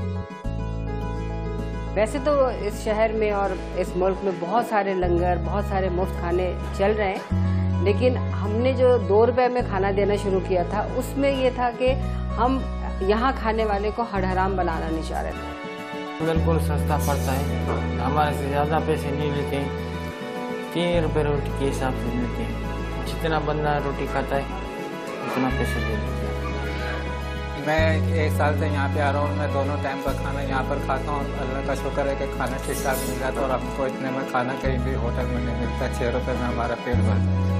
वैसे तो इस शहर में और इस मुल्क में बहुत सारे लंगर बहुत सारे मुफ्त खाने चल रहे हैं लेकिन हमने जो दो रुपए में खाना देना शुरू किया था उसमें ये था कि हम यहाँ खाने वाले को हड़हराम बनाना नहीं चाह रहे थे बिल्कुल सस्ता पड़ता है हमारे से ज़्यादा पैसे नहीं लेते तीन रुपये रोटी के हिसाब से मिलते हैं जितना बंदा रोटी खाता है उतना पैसे ले लेते हैं मैं एक साल से यहाँ पे आ रहा हूँ मैं दोनों टाइम का खाना यहाँ पर खाता हूँ अल्लाह का शुक्र है कि खाना ठीक ठाक मिल जाता है और हमको इतने में खाना कहीं भी होटल में नहीं मिलता छः रुपये में हमारा पेट भरता है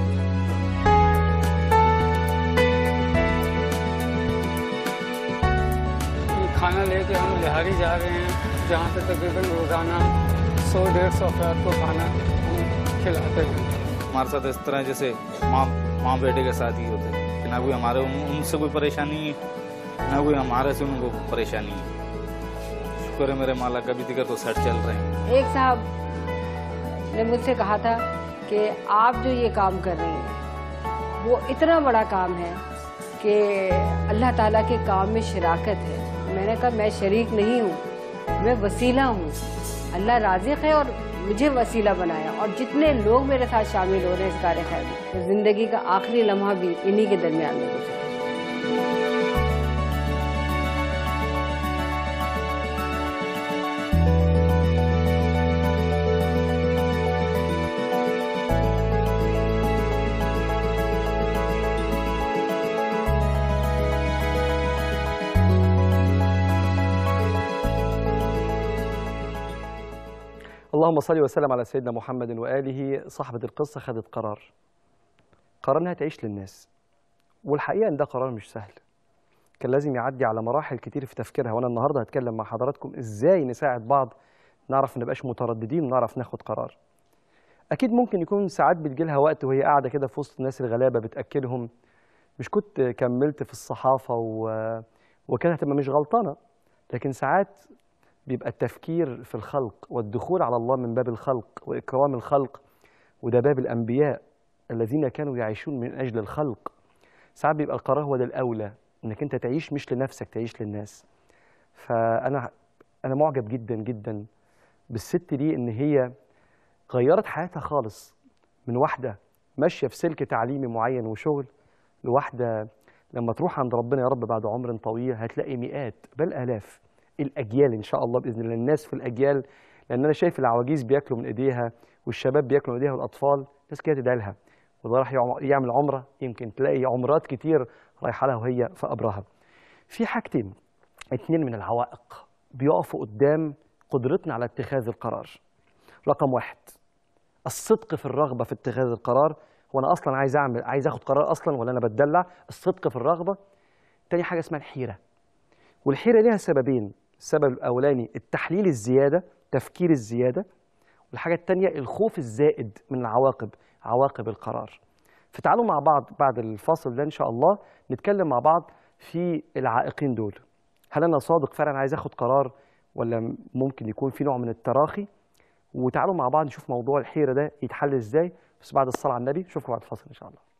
ये खाना लेके हम लिहारी जा रहे हैं जहाँ पे तकरीबन रोज़ाना सौ डेढ़ सौ अफराद को खाना हम खिलाते हैं हमारे साथ इस तरह जैसे माँ माँ बेटे के साथ ही होते हैं कि ना कोई हमारे उन, उनसे कोई परेशानी है ना कोई हमारे से उनको परेशानी है शुक्र है मेरे माला कभी दिक्कत तो सेट चल रहे हैं एक साहब ने मुझसे कहा था कि आप जो ये काम कर रही हैं वो इतना बड़ा काम है कि अल्लाह ताला के काम में शराकत है मैंने कहा मैं शरीक नहीं हूँ मैं वसीला हूँ अल्लाह राजिक है और मुझे वसीला बनाया और जितने लोग मेरे साथ शामिल हो रहे हैं इस कार्य खैर में ज़िंदगी का आखिरी लम्हा भी इन्हीं के दरमियान में गुजरा اللهم صل وسلم على سيدنا محمد وآله صاحبة القصة خدت قرار قرار انها تعيش للناس والحقيقة ان ده قرار مش سهل كان لازم يعدي على مراحل كتير في تفكيرها وانا النهارده هتكلم مع حضراتكم ازاي نساعد بعض نعرف ما نبقاش مترددين ونعرف ناخد قرار اكيد ممكن يكون ساعات بتجيلها وقت وهي قاعده كده في وسط الناس الغلابه بتاكلهم مش كنت كملت في الصحافه و... وكانت هتبقى مش غلطانه لكن ساعات بيبقى التفكير في الخلق والدخول على الله من باب الخلق واكرام الخلق وده باب الانبياء الذين كانوا يعيشون من اجل الخلق ساعات بيبقى القرار هو ده الاولى انك انت تعيش مش لنفسك تعيش للناس فانا انا معجب جدا جدا بالست دي ان هي غيرت حياتها خالص من واحده ماشيه في سلك تعليمي معين وشغل لواحده لما تروح عند ربنا يا رب بعد عمر طويل هتلاقي مئات بل الاف الاجيال ان شاء الله باذن الله الناس في الاجيال لان انا شايف العواجيز بياكلوا من ايديها والشباب بياكلوا من ايديها والاطفال ناس كده تدعي لها وده راح يعم- يعمل عمره يمكن تلاقي عمرات كتير رايحه لها وهي في قبرها في حاجتين اتنين من العوائق بيقفوا قدام قدرتنا على اتخاذ القرار رقم واحد الصدق في الرغبه في اتخاذ القرار هو انا اصلا عايز اعمل عايز اخد قرار اصلا ولا انا بتدلع الصدق في الرغبه تاني حاجه اسمها الحيره والحيره ليها سببين السبب الاولاني التحليل الزياده تفكير الزياده والحاجه التانيه الخوف الزائد من العواقب عواقب القرار فتعالوا مع بعض بعد الفاصل ده ان شاء الله نتكلم مع بعض في العائقين دول هل انا صادق فعلا عايز اخد قرار ولا ممكن يكون في نوع من التراخي وتعالوا مع بعض نشوف موضوع الحيره ده يتحل ازاي بس بعد الصلاه على النبي نشوفكم بعد الفاصل ان شاء الله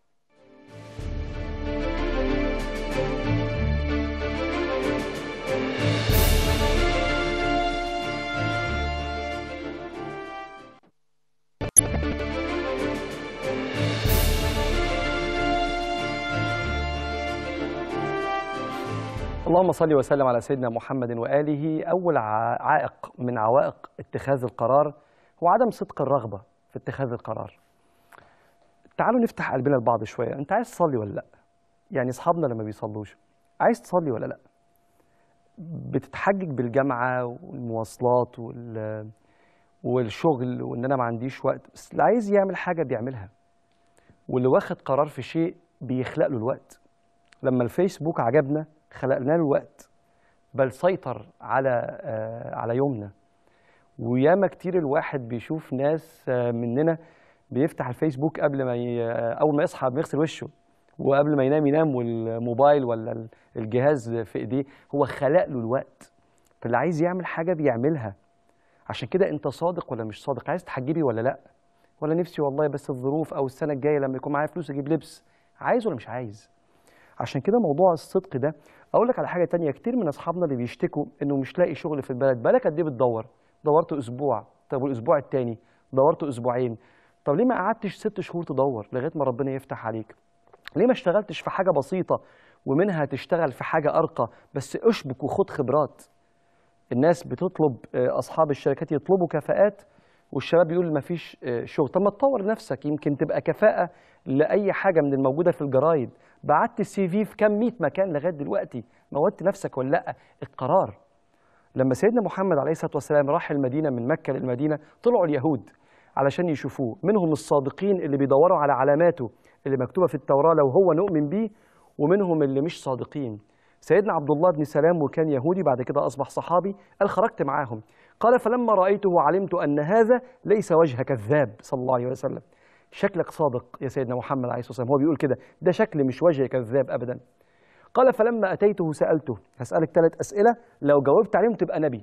اللهم صل وسلم على سيدنا محمد واله اول ع- عائق من عوائق اتخاذ القرار هو عدم صدق الرغبه في اتخاذ القرار تعالوا نفتح قلبنا لبعض شويه انت عايز تصلي ولا لا يعني اصحابنا لما بيصلوش عايز تصلي ولا لا بتتحجج بالجامعه والمواصلات وال والشغل وان انا ما عنديش وقت بس اللي عايز يعمل حاجه بيعملها واللي واخد قرار في شيء بيخلق له الوقت لما الفيسبوك عجبنا خلقنا له الوقت بل سيطر على آه، على يومنا وياما كتير الواحد بيشوف ناس آه، مننا بيفتح الفيسبوك قبل ما ي... آه، اول ما يصحى بيغسل وشه وقبل ما ينام ينام والموبايل ولا ال- الجهاز في ايديه هو خلق له الوقت فاللي عايز يعمل حاجه بيعملها عشان كده انت صادق ولا مش صادق عايز تحجبي ولا لا ولا نفسي والله بس الظروف او السنه الجايه لما يكون معايا فلوس اجيب لبس عايز ولا مش عايز عشان كده موضوع الصدق ده اقول لك على حاجه تانية كتير من اصحابنا اللي بيشتكوا انه مش لاقي شغل في البلد بالك قد ايه بتدور دورت اسبوع طب والاسبوع التاني دورت اسبوعين طب ليه ما قعدتش ست شهور تدور لغايه ما ربنا يفتح عليك ليه ما اشتغلتش في حاجه بسيطه ومنها تشتغل في حاجه ارقى بس اشبك وخد خبرات الناس بتطلب آه، اصحاب الشركات يطلبوا كفاءات والشباب يقول ما فيش شغل طب ما تطور نفسك يمكن تبقى كفاءه لاي حاجه من الموجوده في الجرايد بعت السي في في كام 100 مكان لغايه دلوقتي موتت نفسك ولا لا القرار لما سيدنا محمد عليه الصلاه والسلام راح المدينه من مكه للمدينه طلعوا اليهود علشان يشوفوه منهم الصادقين اللي بيدوروا على علاماته اللي مكتوبه في التوراه لو هو نؤمن بيه ومنهم اللي مش صادقين سيدنا عبد الله بن سلام وكان يهودي بعد كده اصبح صحابي قال خرجت معاهم قال فلما رايته علمت ان هذا ليس وجه كذاب صلى الله عليه وسلم شكلك صادق يا سيدنا محمد عليه الصلاه والسلام هو بيقول كده ده شكل مش وجه كذاب ابدا قال فلما اتيته سالته هسالك ثلاث اسئله لو جاوبت عليهم تبقى نبي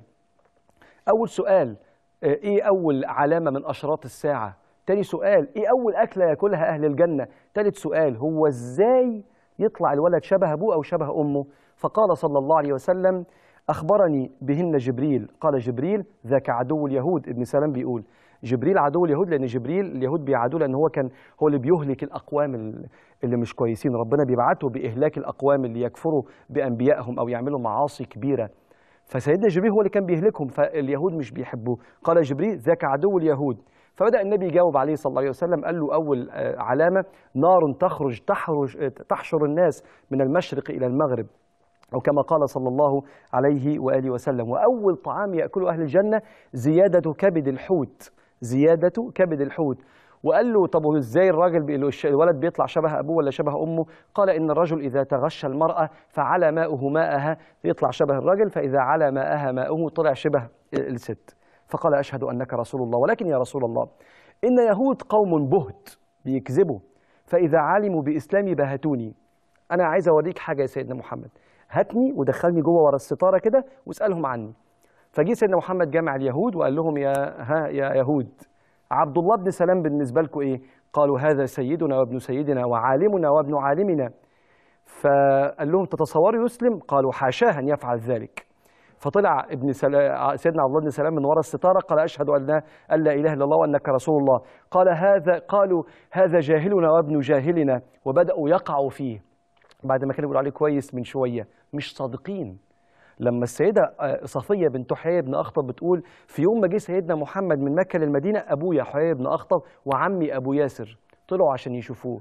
اول سؤال آه، ايه اول علامه من اشراط الساعه تاني سؤال ايه اول اكله ياكلها اهل الجنه تالت سؤال هو ازاي يطلع الولد شبه ابوه او شبه امه فقال صلى الله عليه وسلم اخبرني بهن جبريل قال جبريل ذاك عدو اليهود ابن سلام بيقول جبريل عدو اليهود لان جبريل اليهود بيعادوه لان هو كان هو اللي بيهلك الاقوام ال- اللي مش كويسين ربنا بيبعته باهلاك الاقوام اللي يكفروا بانبيائهم او يعملوا معاصي كبيره فسيدنا جبريل هو اللي كان بيهلكهم فاليهود مش بيحبوه قال جبريل ذاك عدو اليهود فبدا النبي يجاوب عليه صلى الله عليه وسلم قال له اول آه، علامه نار تخرج تحرج آه، تحشر الناس من المشرق الى المغرب أو كما قال صلى الله عليه وآله وسلم وأول طعام يأكله أهل الجنة زيادة كبد الحوت زيادة كبد الحوت وقال له طب ازاي الراجل بي- الش- الولد بيطلع شبه ابوه ولا شبه امه؟ قال ان الرجل اذا تغشى المراه فعلى ماؤه ماءها يطلع شبه الرجل فاذا على ماءها ماؤه طلع شبه الست. فقال اشهد انك رسول الله ولكن يا رسول الله ان يهود قوم بهت بيكذبوا فاذا علموا باسلامي بهتوني. انا عايز اوريك حاجه يا سيدنا محمد هاتني ودخلني جوه ورا الستاره كده واسالهم عني فجه سيدنا محمد جامع اليهود وقال لهم يا ها يا يهود عبد الله بن سلام بالنسبه لكم ايه قالوا هذا سيدنا وابن سيدنا وعالمنا وابن عالمنا فقال لهم تتصوروا يسلم قالوا حاشاه ان يفعل ذلك فطلع ابن سلا... سيدنا عبد الله بن سلام من وراء الستاره قال اشهد ان لا ان لا اله الا الله وانك رسول الله قال هذا قالوا هذا جاهلنا وابن جاهلنا وبداوا يقعوا فيه بعد ما كانوا بيقولوا عليه كويس من شويه مش صادقين لما السيده آه، صفيه بنت حيي بن اخطب بتقول في يوم ما جه سيدنا محمد من مكه للمدينه ابويا حيي بن اخطب وعمي ابو ياسر طلعوا عشان يشوفوه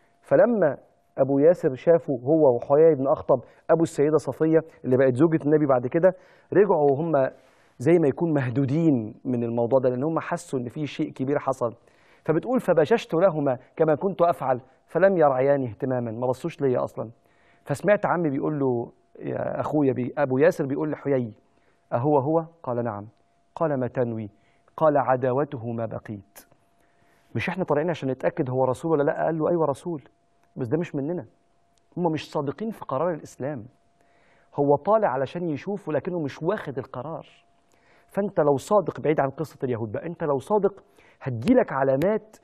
فلما ابو ياسر شافه هو وحيي بن اخطب ابو السيده صفيه اللي بقت زوجة النبي بعد كده رجعوا وهم زي ما يكون مهدودين من الموضوع ده لان هم حسوا ان في شيء كبير حصل فبتقول فبششت لهما كما كنت افعل فلم يرعياني اهتماما ما بصوش ليا اصلا فسمعت عمي بيقول له يا اخويا بي ابو ياسر بيقول لحيي اهو هو قال نعم قال ما تنوي قال عداوته ما بقيت مش احنا طالعين عشان نتاكد هو رسول ولا لا قال له ايوه رسول بس ده مش مننا هم مش صادقين في قرار الاسلام هو طالع علشان يشوف ولكنه مش واخد القرار فانت لو صادق بعيد عن قصه اليهود بقى انت لو صادق هتجيلك علامات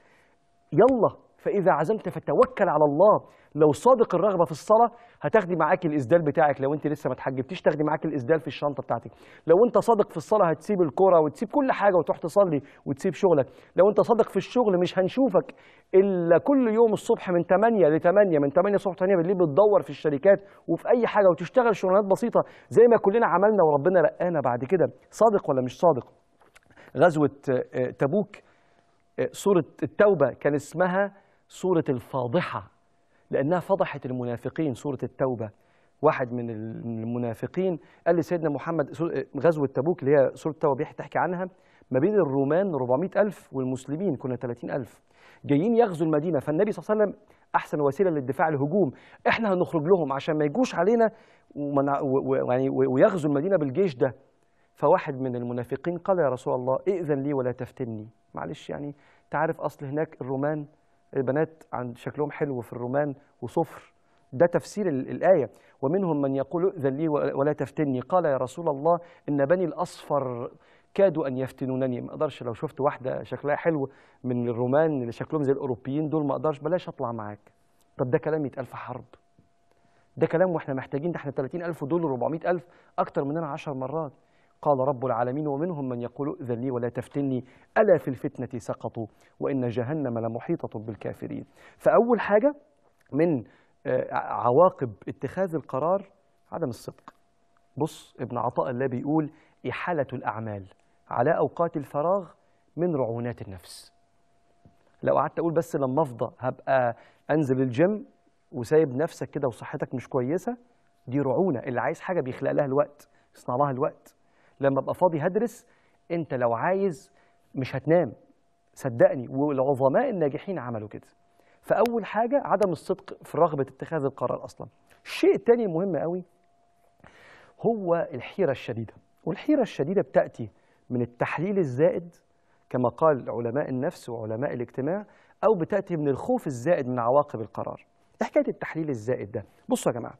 يلا فاذا عزمت فتوكل على الله لو صادق الرغبه في الصلاه هتاخدي معاك الاسدال بتاعك لو انت لسه ما اتحجبتيش تاخدي معاك الاسدال في الشنطه بتاعتك لو انت صادق في الصلاه هتسيب الكوره وتسيب كل حاجه وتروح تصلي وتسيب شغلك لو انت صادق في الشغل مش هنشوفك الا كل يوم الصبح من 8 ل 8 من 8 الصبح 8 بالليل بتدور في الشركات وفي اي حاجه وتشتغل شغلانات بسيطه زي ما كلنا عملنا وربنا رقانا بعد كده صادق ولا مش صادق غزوه آه، آه، تبوك آه، سورة التوبة كان اسمها سورة الفاضحة لأنها فضحت المنافقين سورة التوبة واحد من المنافقين قال لسيدنا محمد سور- آه، غزوة تبوك اللي هي سورة التوبة بتحكي عنها ما بين الرومان 400 ألف والمسلمين كنا 30 ألف جايين يغزوا المدينة فالنبي صلى الله عليه وسلم أحسن وسيلة للدفاع الهجوم إحنا هنخرج لهم عشان ما يجوش علينا ومنع- و- و- يعني و- ويغزوا المدينة بالجيش ده فواحد من المنافقين قال يا رسول الله ائذن لي ولا تفتني معلش يعني تعرف اصل هناك الرومان البنات عند شكلهم حلو في الرومان وصفر ده تفسير ال- الآية ومنهم من يقول ائذن لي ولا تفتني قال يا رسول الله إن بني الأصفر كادوا أن يفتنونني ما أقدرش لو شفت واحدة شكلها حلو من الرومان اللي شكلهم زي الأوروبيين دول ما أقدرش بلاش أطلع معاك طب ده كلام يتقال في حرب ده كلام واحنا محتاجين ده احنا 30000 دول 400000 أكتر مننا 10 مرات قال رب العالمين ومنهم من يقول ائذن لي ولا تفتني ألا في الفتنة سقطوا وإن جهنم لمحيطة بالكافرين فأول حاجة من آه، عواقب اتخاذ القرار عدم الصدق بص ابن عطاء الله بيقول إحالة الأعمال على أوقات الفراغ من رعونات النفس لو قعدت أقول بس لما أفضى هبقى أنزل الجيم وسايب نفسك كده وصحتك مش كويسة دي رعونة اللي عايز حاجة بيخلق لها الوقت يصنع لها الوقت لما ابقى فاضي هدرس انت لو عايز مش هتنام صدقني والعظماء الناجحين عملوا كده فاول حاجه عدم الصدق في رغبه اتخاذ القرار اصلا الشيء الثاني المهم قوي هو الحيره الشديده والحيره الشديده بتاتي من التحليل الزائد كما قال علماء النفس وعلماء الاجتماع او بتاتي من الخوف الزائد من عواقب القرار إيه حكايه التحليل الزائد ده بصوا يا جماعه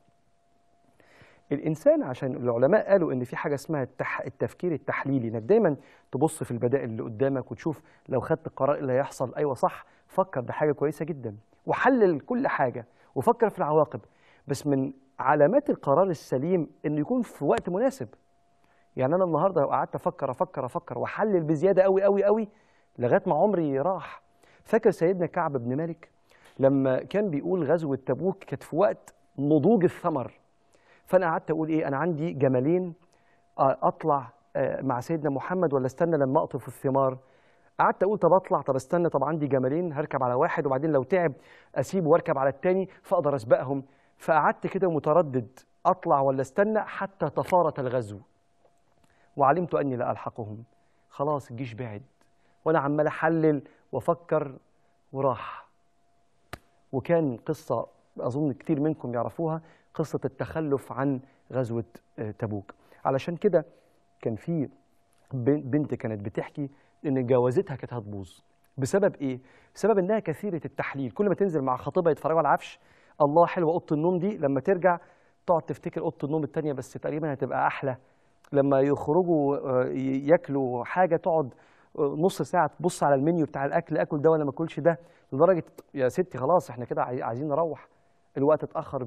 الانسان عشان العلماء قالوا ان في حاجه اسمها التح... التفكير التحليلي انك دايما تبص في البدائل اللي قدامك وتشوف لو خدت القرار ايه اللي هيحصل ايوه صح فكر ده حاجه كويسه جدا وحلل كل حاجه وفكر في العواقب بس من علامات القرار السليم انه يكون في وقت مناسب يعني انا النهارده لو قعدت افكر افكر افكر واحلل بزياده قوي قوي قوي لغايه ما عمري راح فاكر سيدنا كعب بن مالك لما كان بيقول غزوه تبوك كانت في وقت نضوج الثمر فانا قعدت اقول ايه انا عندي جملين آه، اطلع آه، مع سيدنا محمد ولا استنى لما اقطف الثمار قعدت اقول طب اطلع طب استنى طب عندي جملين هركب على واحد وبعدين لو تعب اسيبه واركب على التاني فاقدر اسبقهم فقعدت كده متردد اطلع ولا استنى حتى تفارت الغزو وعلمت اني لا الحقهم خلاص الجيش بعد وانا عمال احلل وافكر وراح وكان قصة أظن كتير منكم يعرفوها قصة التخلف عن غزوة آه، تبوك علشان كده كان في بن- بنت كانت بتحكي إن جوازتها كانت هتبوظ بسبب إيه؟ بسبب إنها كثيرة التحليل كل ما تنزل مع خطيبها يتفرجوا على العفش الله حلوة أوضة النوم دي لما ترجع تقعد تفتكر أوضة النوم التانية بس تقريبا هتبقى أحلى لما يخرجوا آه، ي- ياكلوا حاجة تقعد آه، نص ساعة تبص على المنيو بتاع الأكل أكل ده ولا ما أكلش ده لدرجة يا ستي خلاص إحنا كده عاي- عايزين نروح الوقت اتأخر بينا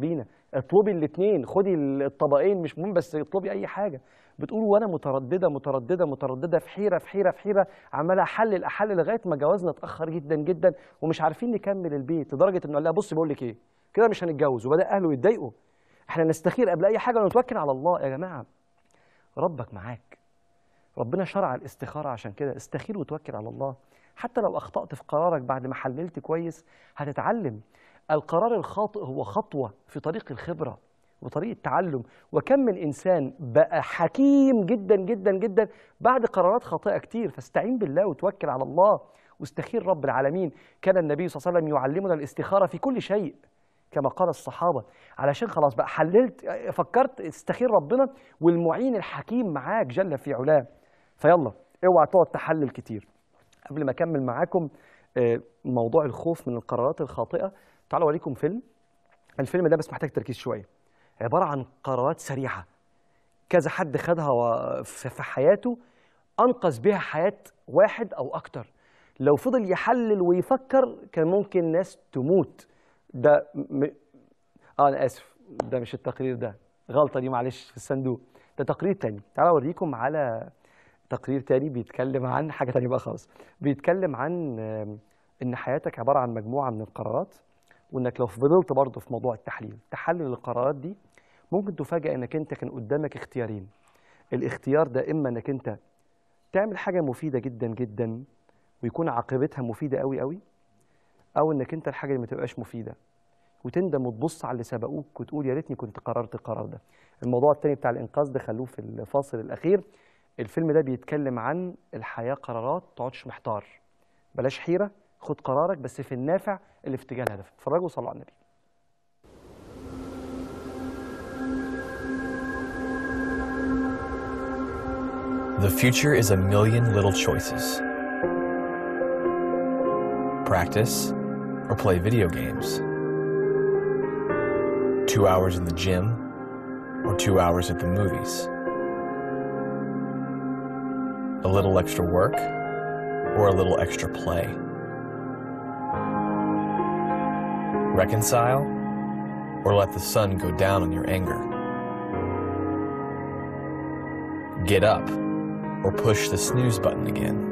اطلبي الاثنين خدي الطبقين مش مهم بس اطلبي اي حاجه بتقول وانا متردده متردده متردده في حيره في حيره في حيره عماله احلل احلل لغايه ما جوازنا اتاخر جدا جدا ومش عارفين نكمل البيت لدرجه انه قال لها بصي بقول لك ايه كده مش هنتجوز وبدا اهله يتضايقوا احنا نستخير قبل اي حاجه ونتوكل على الله يا جماعه ربك معاك ربنا شرع الاستخاره عشان كده استخير وتوكل على الله حتى لو اخطات في قرارك بعد ما حللت كويس هتتعلم القرار الخاطئ هو خطوه في طريق الخبره وطريق التعلم وكم من انسان بقى حكيم جدا جدا جدا بعد قرارات خاطئه كتير فاستعين بالله وتوكل على الله واستخير رب العالمين كان النبي صلى الله عليه وسلم يعلمنا الاستخاره في كل شيء كما قال الصحابه علشان خلاص بقى حللت فكرت استخير ربنا والمعين الحكيم معاك جل في علاه فيلا اوعى تقعد تحلل كتير قبل ما اكمل معاكم آه، موضوع الخوف من القرارات الخاطئه تعالوا اوريكم فيلم الفيلم ده بس محتاج تركيز شويه عباره عن قرارات سريعه كذا حد خدها و- في في حياته انقذ بها حياه واحد او اكتر لو فضل يحلل ويفكر كان ممكن ناس تموت ده م... اه انا اسف ده مش التقرير ده غلطه دي معلش في الصندوق ده تقرير تاني تعالوا اوريكم على تقرير تاني بيتكلم عن حاجه تانية بقى خالص بيتكلم عن آم، ان حياتك عباره عن مجموعه من القرارات وانك لو فضلت برضه في موضوع التحليل تحلل القرارات دي ممكن تفاجئ انك انت كان قدامك اختيارين الاختيار ده اما انك انت تعمل حاجه مفيده جدا جدا ويكون عاقبتها مفيده قوي قوي او انك انت الحاجه اللي ما تبقاش مفيده وتندم وتبص على اللي سبقوك وتقول يا ريتني كنت قررت القرار ده الموضوع التاني بتاع الانقاذ ده خلوه في الفاصل الاخير الفيلم ده بيتكلم عن الحياه قرارات تقعدش محتار بلاش حيره خد قرارك بس في النافع اللي في اتجاه الهدف اتفرجوا وصلوا على النبي The future is a million little choices. Practice or play video games. Two hours in the gym or two hours at the movies. A little extra work or a little extra play. Reconcile or let the sun go down on your anger. Get up or push the snooze button again.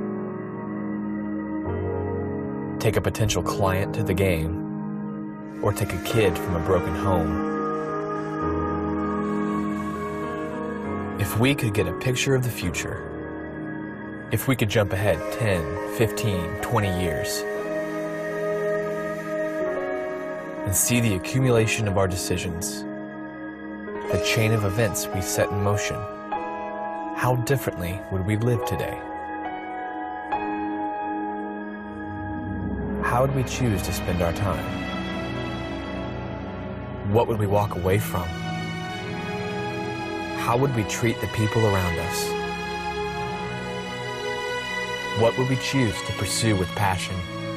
Take a potential client to the game, or take a kid from a broken home. If we could get a picture of the future, if we could jump ahead 10, 15, 20 years, and see the accumulation of our decisions, the chain of events we set in motion, how differently would we live today? How would we choose to spend our time? What would we walk away from? How would we treat the people around us? What would we choose to pursue with passion?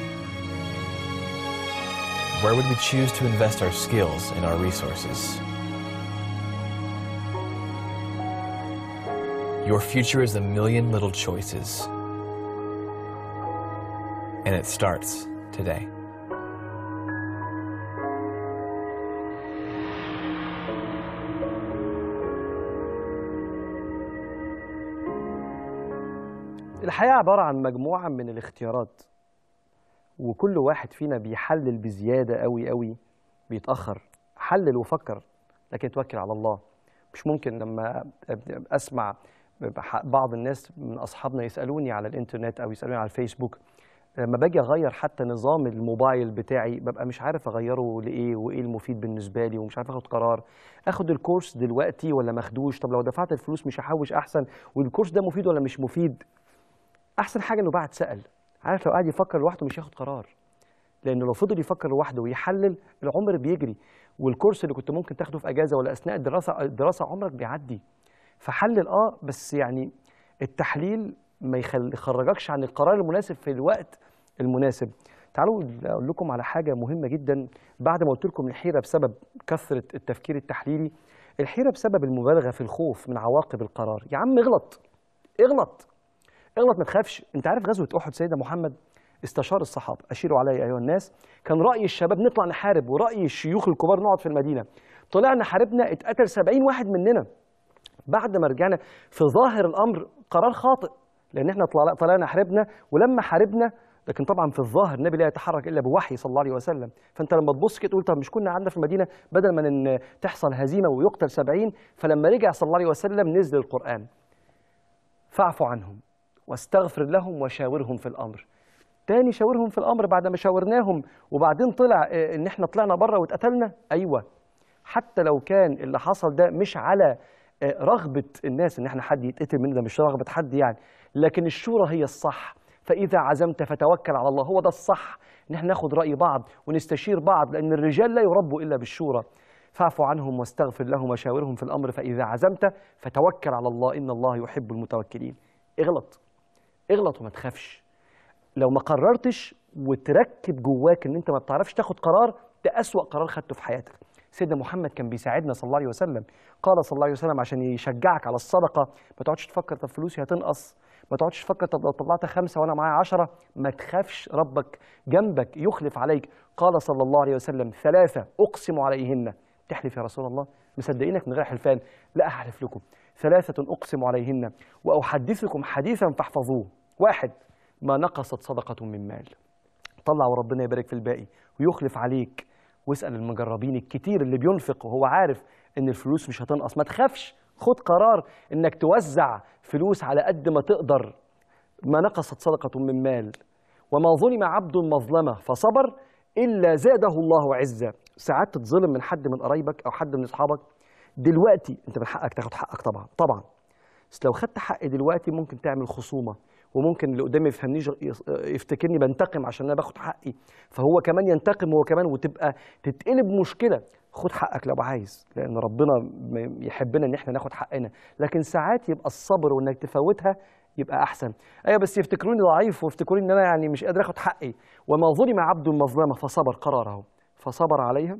Where would we choose to invest our skills and our resources? Your future is a million little choices. And it starts today. الحياة عبارة عن مجموعة من الاختيارات وكل واحد فينا بيحلل بزيادة قوي قوي بيتأخر حلل وفكر لكن توكل على الله مش ممكن لما أسمع بعض الناس من أصحابنا يسألوني على الإنترنت أو يسألوني على الفيسبوك لما باجي أغير حتى نظام الموبايل بتاعي ببقى مش عارف أغيره لإيه وإيه المفيد بالنسبة لي ومش عارف أخد قرار أخد الكورس دلوقتي ولا ماخدوش طب لو دفعت الفلوس مش هحوش أحسن والكورس ده مفيد ولا مش مفيد احسن حاجه انه بعد سال عارف لو قاعد يفكر لوحده مش هياخد قرار لانه لو فضل يفكر لوحده ويحلل العمر بيجري والكورس اللي كنت ممكن تاخده في اجازه ولا اثناء الدراسه الدراسه عمرك بيعدي فحلل اه بس يعني التحليل ما يخل- يخرجكش عن القرار المناسب في الوقت المناسب تعالوا اقول لكم على حاجه مهمه جدا بعد ما قلت لكم الحيره بسبب كثره التفكير التحليلي الحيره بسبب المبالغه في الخوف من عواقب القرار يا عم اغلط اغلط اغلط ما تخافش انت عارف غزوه احد سيدنا محمد استشار الصحابه اشيروا علي ايها الناس كان راي الشباب نطلع نحارب وراي الشيوخ الكبار نقعد في المدينه طلعنا حاربنا اتقتل 70 واحد مننا بعد ما رجعنا في ظاهر الامر قرار خاطئ لان احنا طلع- طلعنا حاربنا ولما حاربنا لكن طبعا في الظاهر النبي لا يتحرك الا بوحي صلى الله عليه وسلم فانت لما تبص كده تقول طب مش كنا عندنا في المدينه بدل ما ان تحصل هزيمه ويقتل 70 فلما رجع صلى الله عليه وسلم نزل القران فاعف عنهم واستغفر لهم وشاورهم في الامر تاني شاورهم في الامر بعد ما شاورناهم وبعدين طلع آه، ان احنا طلعنا بره واتقتلنا ايوه حتى لو كان اللي حصل ده مش على آه، رغبه الناس ان احنا حد يتقتل مننا ده مش رغبه حد يعني لكن الشورى هي الصح فاذا عزمت فتوكل على الله هو ده الصح ان احنا ناخد راي بعض ونستشير بعض لان الرجال لا يربوا الا بالشورى فاعف عنهم واستغفر لهم وشاورهم في الامر فاذا عزمت فتوكل على الله ان الله يحب المتوكلين اغلط اغلط وما تخافش لو ما قررتش وتركب جواك ان انت ما بتعرفش تاخد قرار ده اسوأ قرار خدته في حياتك سيدنا محمد كان بيساعدنا صلى الله عليه وسلم قال صلى الله عليه وسلم عشان يشجعك على الصدقه ما تقعدش تفكر طب فلوسي هتنقص ما تقعدش تفكر طب لو طلعت خمسه وانا معايا عشرة ما تخافش ربك جنبك يخلف عليك قال صلى الله عليه وسلم ثلاثه اقسم عليهن تحلف يا رسول الله مصدقينك من غير حلفان لا احلف لكم ثلاثه اقسم عليهن واحدثكم حديثا فاحفظوه واحد ما نقصت صدقه من مال طلع وربنا يبارك في الباقي ويخلف عليك واسال المجربين الكتير اللي بينفق وهو عارف ان الفلوس مش هتنقص ما تخافش خد قرار انك توزع فلوس على قد ما تقدر ما نقصت صدقه من مال وما ظلم عبد مظلمه فصبر الا زاده الله عزا ساعات تتظلم من حد من قرايبك او حد من اصحابك دلوقتي انت من حقك تاخد حقك طبعا طبعا بس لو خدت حقي دلوقتي ممكن تعمل خصومه وممكن اللي قدامي يفهمنيش يفتكرني بنتقم عشان انا باخد حقي فهو كمان ينتقم هو كمان وتبقى تتقلب مشكله خد حقك لو عايز لان ربنا م- يحبنا ان احنا ناخد حقنا لكن ساعات يبقى الصبر وانك تفوتها يبقى احسن ايوه بس يفتكروني ضعيف ويفتكروني ان انا يعني مش قادر اخد حقي وما ظلم عبد مظلمه فصبر قراره فصبر عليها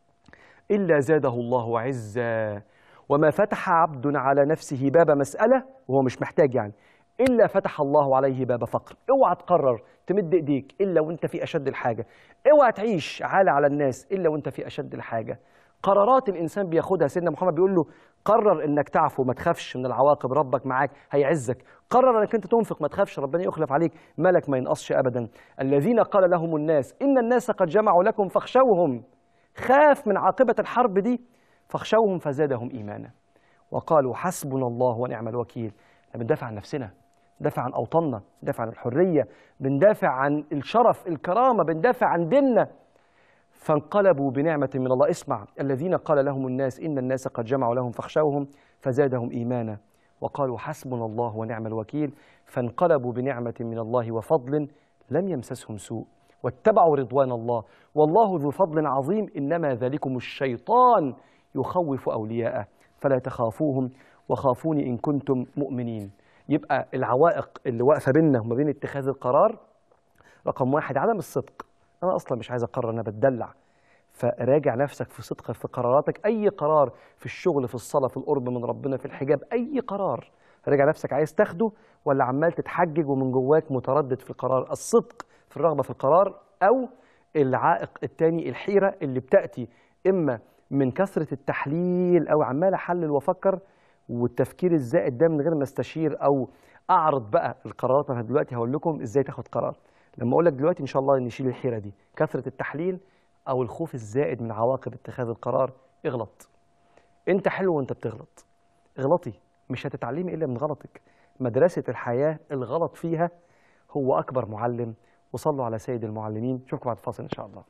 إلا زاده الله عزا وما فتح عبد على نفسه باب مسألة وهو مش محتاج يعني إلا فتح الله عليه باب فقر اوعى تقرر تمد إيديك إلا وانت في أشد الحاجة اوعى تعيش عالة على الناس إلا وانت في أشد الحاجة قرارات الإنسان بياخدها سيدنا محمد بيقول له قرر إنك تعفو ما تخافش من العواقب ربك معاك هيعزك قرر إنك أنت تنفق ما تخافش ربنا يخلف عليك مالك ما ينقصش أبدا الذين قال لهم الناس إن الناس قد جمعوا لكم فاخشوهم خاف من عاقبة الحرب دي فاخشوهم فزادهم إيمانا وقالوا حسبنا الله ونعم الوكيل احنا بندافع عن نفسنا بندافع عن أوطاننا بندافع عن الحرية بندافع عن الشرف الكرامة بندافع عن ديننا فانقلبوا بنعمة من الله اسمع الذين قال لهم الناس إن الناس قد جمعوا لهم فاخشوهم فزادهم إيمانا وقالوا حسبنا الله ونعم الوكيل فانقلبوا بنعمة من الله وفضل لم يمسسهم سوء واتبعوا رضوان الله والله ذو فضل عظيم إنما ذلكم الشيطان يخوف أولياءه فلا تخافوهم وخافوني إن كنتم مؤمنين يبقى العوائق اللي واقفة بيننا وما بين اتخاذ القرار رقم واحد عدم الصدق أنا أصلا مش عايز أقرر أنا بتدلع فراجع نفسك في صدق في قراراتك أي قرار في الشغل في الصلاة في القرب من ربنا في الحجاب أي قرار راجع نفسك عايز تاخده ولا عمال تتحجج ومن جواك متردد في القرار الصدق في الرغبة في القرار أو العائق التاني الحيرة اللي بتأتي إما من كثرة التحليل أو عمال أحلل وأفكر والتفكير الزائد ده من غير ما استشير أو أعرض بقى القرارات أنا دلوقتي هقول لكم إزاي تاخد قرار لما أقول لك دلوقتي إن شاء الله نشيل الحيرة دي كثرة التحليل أو الخوف الزائد من عواقب اتخاذ القرار اغلط أنت حلو وأنت بتغلط اغلطي مش هتتعلمي إلا من غلطك مدرسة الحياة الغلط فيها هو أكبر معلم وصلوا على سيد المعلمين نشوفكم بعد الفاصل إن شاء الله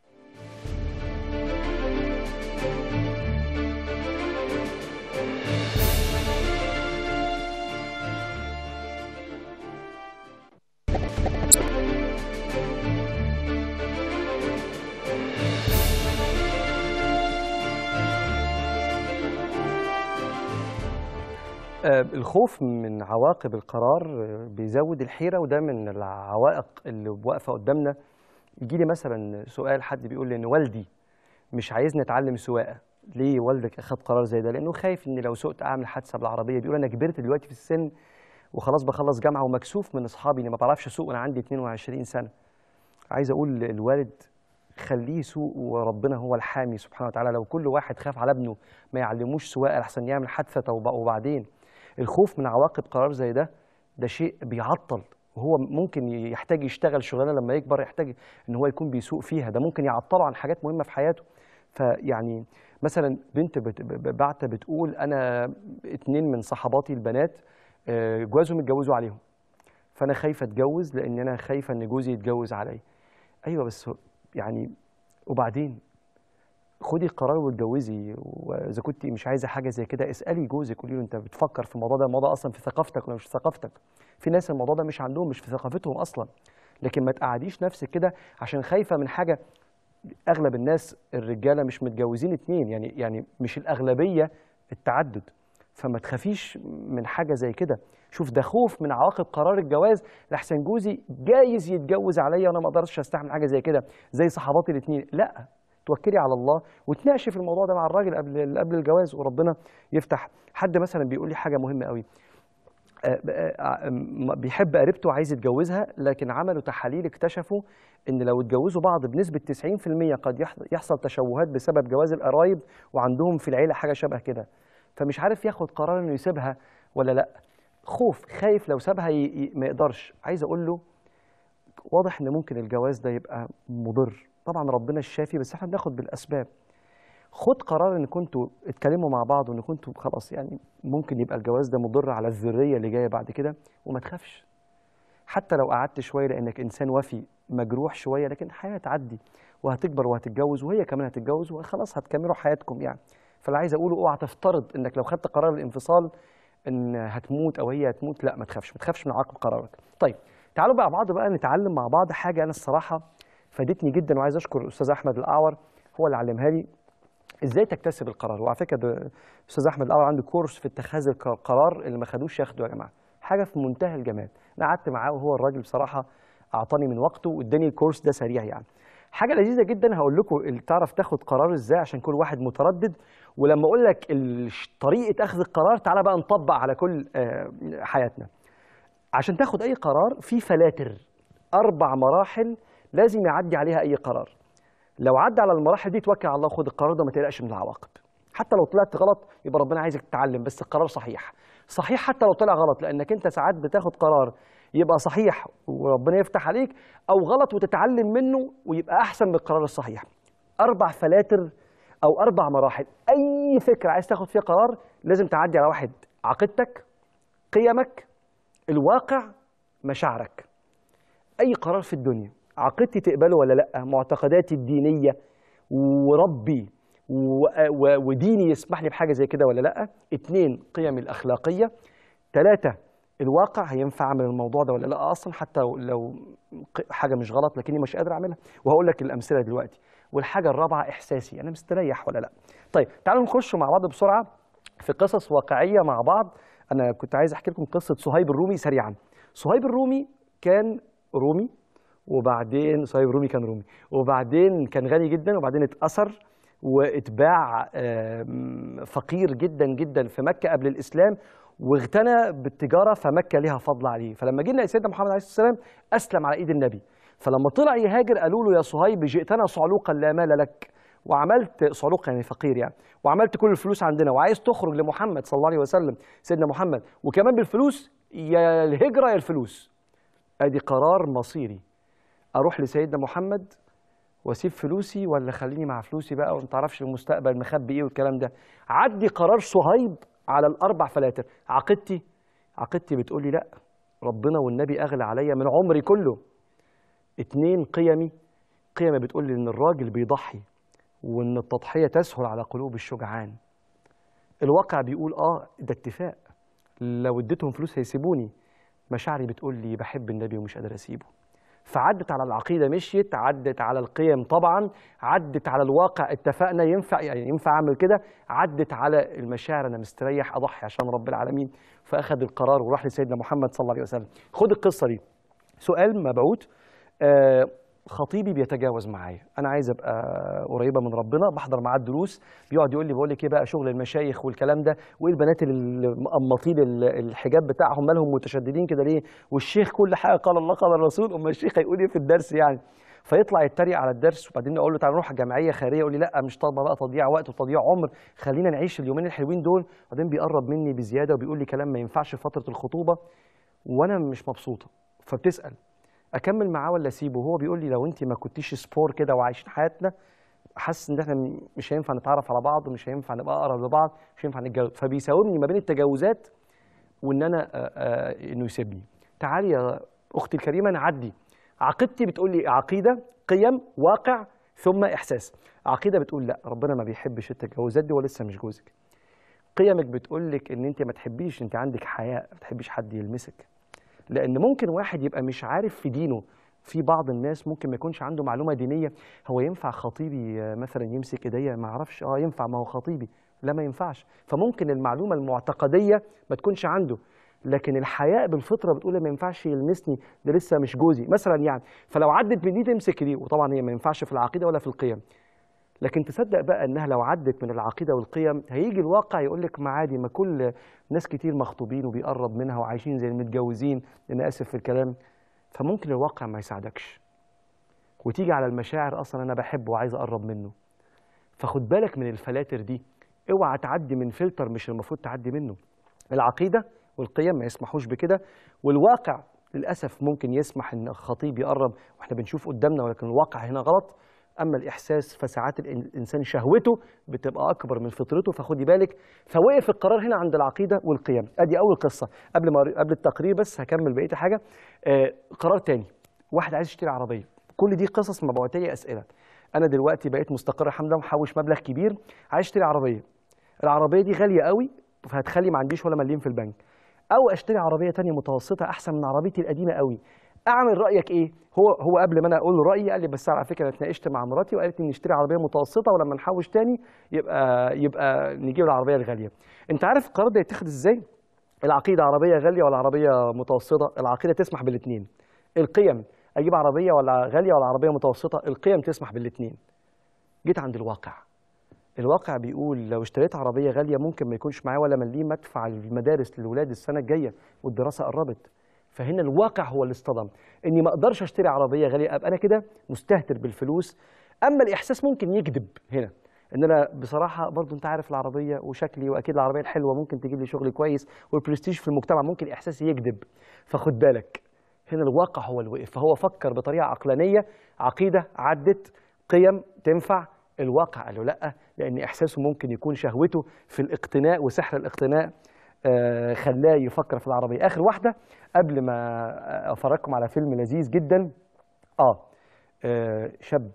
آه، الخوف من عواقب القرار آه، بيزود الحيرة وده من العوائق اللي واقفة قدامنا يجي لي مثلا سؤال حد بيقول لي ان والدي مش عايزني اتعلم سواقة ليه والدك اخد قرار زي ده لانه خايف ان لو سقت اعمل حادثة بالعربية بيقول انا كبرت دلوقتي في السن وخلاص بخلص جامعة ومكسوف من اصحابي اني ما بعرفش اسوق وانا عندي 22 سنة عايز اقول الوالد خليه يسوق وربنا هو الحامي سبحانه وتعالى لو كل واحد خاف على ابنه ما يعلموش سواقه لحسن يعمل حادثه وب- وبعدين الخوف من عواقب قرار زي ده ده شيء بيعطل وهو ممكن يحتاج يشتغل شغلانه لما يكبر يحتاج ان هو يكون بيسوق فيها ده ممكن يعطله عن حاجات مهمه في حياته فيعني مثلا بنت بت- ب- ب- بعتة بتقول انا اتنين من صحباتي البنات آه، جوازهم اتجوزوا عليهم فانا خايفه اتجوز لان انا خايفه ان جوزي يتجوز عليا ايوه بس هو- يعني وبعدين خدي قرار واتجوزي واذا كنت مش عايزه حاجه زي كده اسالي جوزك قولي له انت بتفكر في الموضوع ده الموضوع اصلا في ثقافتك ولا مش في ثقافتك في ناس الموضوع ده مش عندهم مش في ثقافتهم اصلا لكن ما تقعديش نفسك كده عشان خايفه من حاجه اغلب الناس الرجاله مش متجوزين اتنين يعني يعني مش الاغلبيه التعدد فما تخافيش من حاجه زي كده شوف ده خوف من عواقب قرار الجواز لحسن جوزي جايز يتجوز عليا وانا ما اقدرش استحمل حاجه زي كده زي صحباتي الاثنين لا توكلي على الله وتناقشي في الموضوع ده مع الراجل قبل قبل الجواز وربنا يفتح حد مثلا بيقول لي حاجه مهمه قوي آه، آه، م- بيحب قريبته عايز يتجوزها لكن عملوا تحاليل اكتشفوا ان لو اتجوزوا بعض بنسبه 90% قد يح- يحصل تشوهات بسبب جواز القرايب وعندهم في العيله حاجه شبه كده فمش عارف ياخد قرار انه يسيبها ولا لا خوف خايف لو سابها ي... ي... ما يقدرش عايز اقول له واضح ان ممكن الجواز ده يبقى مضر طبعا ربنا الشافي بس احنا بناخد بالاسباب خد قرار ان كنتوا اتكلموا مع بعض وان كنتوا خلاص يعني ممكن يبقى الجواز ده مضر على الذريه اللي جايه بعد كده وما تخافش حتى لو قعدت شويه لانك انسان وفي مجروح شويه لكن الحياه تعدي وهتكبر وهتتجوز وهي كمان هتتجوز وخلاص هتكملوا حياتكم يعني فاللي عايز اقوله اوعى تفترض انك لو خدت قرار الانفصال ان هتموت او هي هتموت لا ما تخافش ما تخافش من عواقب قرارك طيب تعالوا بقى بعض بقى نتعلم مع بعض حاجه انا الصراحه فادتني جدا وعايز اشكر الاستاذ احمد الاعور هو اللي علمها لي ازاي تكتسب القرار وعلى فكره ده الاستاذ احمد الاول عنده كورس في اتخاذ الق- القرار اللي ما خدوش ياخدوا يا جماعه حاجه في منتهى الجمال انا قعدت معاه وهو الراجل بصراحه اعطاني من وقته واداني الكورس ده سريع يعني حاجه لذيذه جدا هقول لكم اللي تعرف تاخد قرار ازاي عشان كل واحد متردد ولما اقول لك ال- طريقه اخذ القرار تعالى بقى نطبق على كل آه، حياتنا عشان تاخد اي قرار في فلاتر اربع مراحل لازم يعدي عليها اي قرار لو عدى على المراحل دي توكل على الله وخد القرار ده ما تقلقش من العواقب حتى لو طلعت غلط يبقى ربنا عايزك تتعلم بس القرار صحيح صحيح حتى لو طلع غلط لانك انت ساعات بتاخد قرار يبقى صحيح وربنا يفتح عليك او غلط وتتعلم منه ويبقى احسن من القرار الصحيح اربع فلاتر او اربع مراحل اي فكره عايز تاخد فيها قرار لازم تعدي على واحد عقيدتك قيمك الواقع مشاعرك اي قرار في الدنيا عقيدتي تقبله ولا لا معتقداتي الدينيه وربي و- و- وديني يسمح لي بحاجه زي كده ولا لا اتنين قيمي الاخلاقيه ثلاثه الواقع هينفع اعمل الموضوع ده ولا لا اصلا حتى لو ق- حاجه مش غلط لكني مش قادر اعملها وهقول لك الامثله دلوقتي والحاجه الرابعه احساسي انا مستريح ولا لا طيب تعالوا نخش مع بعض بسرعه في قصص واقعيه مع بعض انا كنت عايز احكي لكم قصه صهيب الرومي سريعا صهيب الرومي كان رومي وبعدين صهيب الرومي كان رومي وبعدين كان غني جدا وبعدين اتأثر واتباع آم، فقير جدا جدا في مكة قبل الإسلام واغتنى بالتجارة فمكة لها فضل عليه فلما جينا سيدنا محمد عليه الصلاة والسلام أسلم على إيد النبي فلما طلع يهاجر قالوا له يا صهيب جئتنا صعلوقا لا مال لك وعملت صعلوق يعني فقير يعني وعملت كل الفلوس عندنا وعايز تخرج لمحمد صلى الله عليه وسلم سيدنا محمد وكمان بالفلوس يا الهجرة يا الفلوس ادي قرار مصيري اروح لسيدنا محمد واسيب فلوسي ولا خليني مع فلوسي بقى وما تعرفش المستقبل مخبي ايه والكلام ده عدي قرار صهيب على الاربع فلاتر عقيدتي عقيدتي بتقول لي لا ربنا والنبي اغلى عليا من عمري كله اتنين قيمي قيمه بتقول لي ان الراجل بيضحي وان التضحيه تسهل على قلوب الشجعان الواقع بيقول اه ده اتفاق لو اديتهم فلوس هيسيبوني مشاعري بتقول لي بحب النبي ومش قادر اسيبه فعدت على العقيده مشيت عدت على القيم طبعا عدت على الواقع اتفقنا ينفع يعني ينفع اعمل كده عدت على المشاعر انا مستريح اضحي عشان رب العالمين فاخذ القرار وراح لسيدنا محمد صلى الله عليه وسلم خد القصه دي سؤال مبعوث آه خطيبي بيتجاوز معايا انا عايز ابقى قريبه من ربنا بحضر معاه الدروس بيقعد يقول لي بقول لك ايه بقى شغل المشايخ والكلام ده وايه البنات اللي مقمطين ال- الحجاب بتاعهم مالهم متشددين كده ليه والشيخ كل حاجه قال الله قال الرسول اما الشيخ هيقول ايه في الدرس يعني فيطلع يتريق على الدرس وبعدين اقول له تعالى نروح جمعيه خيريه يقول لي لا مش طالبه بقى تضييع وقت وتضييع عمر خلينا نعيش اليومين الحلوين دول وبعدين بيقرب مني بزياده وبيقول لي كلام ما ينفعش في فتره الخطوبه وانا مش مبسوطه فبتسال اكمل معاه ولا اسيبه هو بيقول لي لو انت ما كنتيش سبور كده وعايشين حياتنا حاسس ان احنا م- مش هينفع نتعرف على بعض ومش هينفع نبقى اقرب لبعض مش هينفع نتجوز فبيساومني ما بين التجاوزات وان انا آه، آه، انه يسيبني تعالي يا اختي الكريمه نعدي عقيدتي بتقول لي عقيده قيم واقع ثم احساس عقيده بتقول لا ربنا ما بيحبش التجاوزات دي ولسه مش جوزك قيمك بتقول لك ان انت ما تحبيش انت عندك حياء ما تحبيش حد يلمسك لان ممكن واحد يبقى مش عارف في دينه في بعض الناس ممكن ما يكونش عنده معلومه دينيه هو ينفع خطيبي آه، مثلا يمسك ايديا ما اعرفش اه ينفع ما هو خطيبي لا ما ينفعش فممكن المعلومه المعتقديه ما تكونش عنده لكن الحياء بالفطره بتقول ما ينفعش يلمسني ده لسه مش جوزي مثلا يعني فلو عدت من دي تمسك دي وطبعا هي ما ينفعش في العقيده ولا في القيم لكن تصدق بقى انها لو عدت من العقيده والقيم هيجي الواقع يقول لك ما عادي ما كل ناس كتير مخطوبين وبيقرب منها وعايشين زي المتجوزين انا اسف في الكلام فممكن الواقع ما يساعدكش وتيجي على المشاعر اصلا انا بحبه وعايز اقرب منه فخد بالك من الفلاتر دي اوعى تعدي من فلتر مش المفروض تعدي منه العقيده والقيم ما يسمحوش بكده والواقع للاسف ممكن يسمح ان الخطيب يقرب واحنا بنشوف قدامنا ولكن الواقع هنا غلط اما الاحساس فساعات الإن- الانسان شهوته بتبقى اكبر من فطرته فخدي بالك فوقف القرار هنا عند العقيده والقيم ادي اول قصه قبل ما قبل التقرير بس هكمل بقيه حاجه آه قرار تاني واحد عايز يشتري عربيه كل دي قصص مبعوثيه اسئله انا دلوقتي بقيت مستقر الحمد لله ومحوش مبلغ كبير عايز اشتري عربيه العربيه دي غاليه قوي فهتخلي ما عنديش ولا مليم في البنك او اشتري عربيه تانية متوسطه احسن من عربيتي القديمه قوي اعمل رايك ايه هو هو قبل ما انا اقول له رايي قال لي بس على فكره انا اتناقشت مع مراتي وقالت لي نشتري عربيه متوسطه ولما نحوش تاني يبقى يبقى نجيب العربيه الغاليه انت عارف القرار ده يتخذ ازاي العقيده عربيه غاليه ولا عربيه متوسطه العقيده تسمح بالاثنين القيم اجيب عربيه ولا غاليه ولا عربيه متوسطه القيم تسمح بالاثنين جيت عند الواقع الواقع بيقول لو اشتريت عربيه غاليه ممكن ما يكونش معايا ولا مليم ادفع المدارس للولاد السنه الجايه والدراسه قربت فهنا الواقع هو اللي اصطدم اني ما اقدرش اشتري عربيه غاليه ابقى انا كده مستهتر بالفلوس اما الاحساس ممكن يكذب هنا ان انا بصراحه برضو انت عارف العربيه وشكلي واكيد العربيه الحلوه ممكن تجيب لي شغل كويس والبرستيج في المجتمع ممكن احساسي يكذب فخد بالك هنا الواقع هو اللي وقف فهو فكر بطريقه عقلانيه عقيده عدت قيم تنفع الواقع قال له لا لان احساسه ممكن يكون شهوته في الاقتناء وسحر الاقتناء آه، خلاه يفكر في العربيه اخر واحده قبل ما افرجكم على فيلم لذيذ جدا اه آه، شاب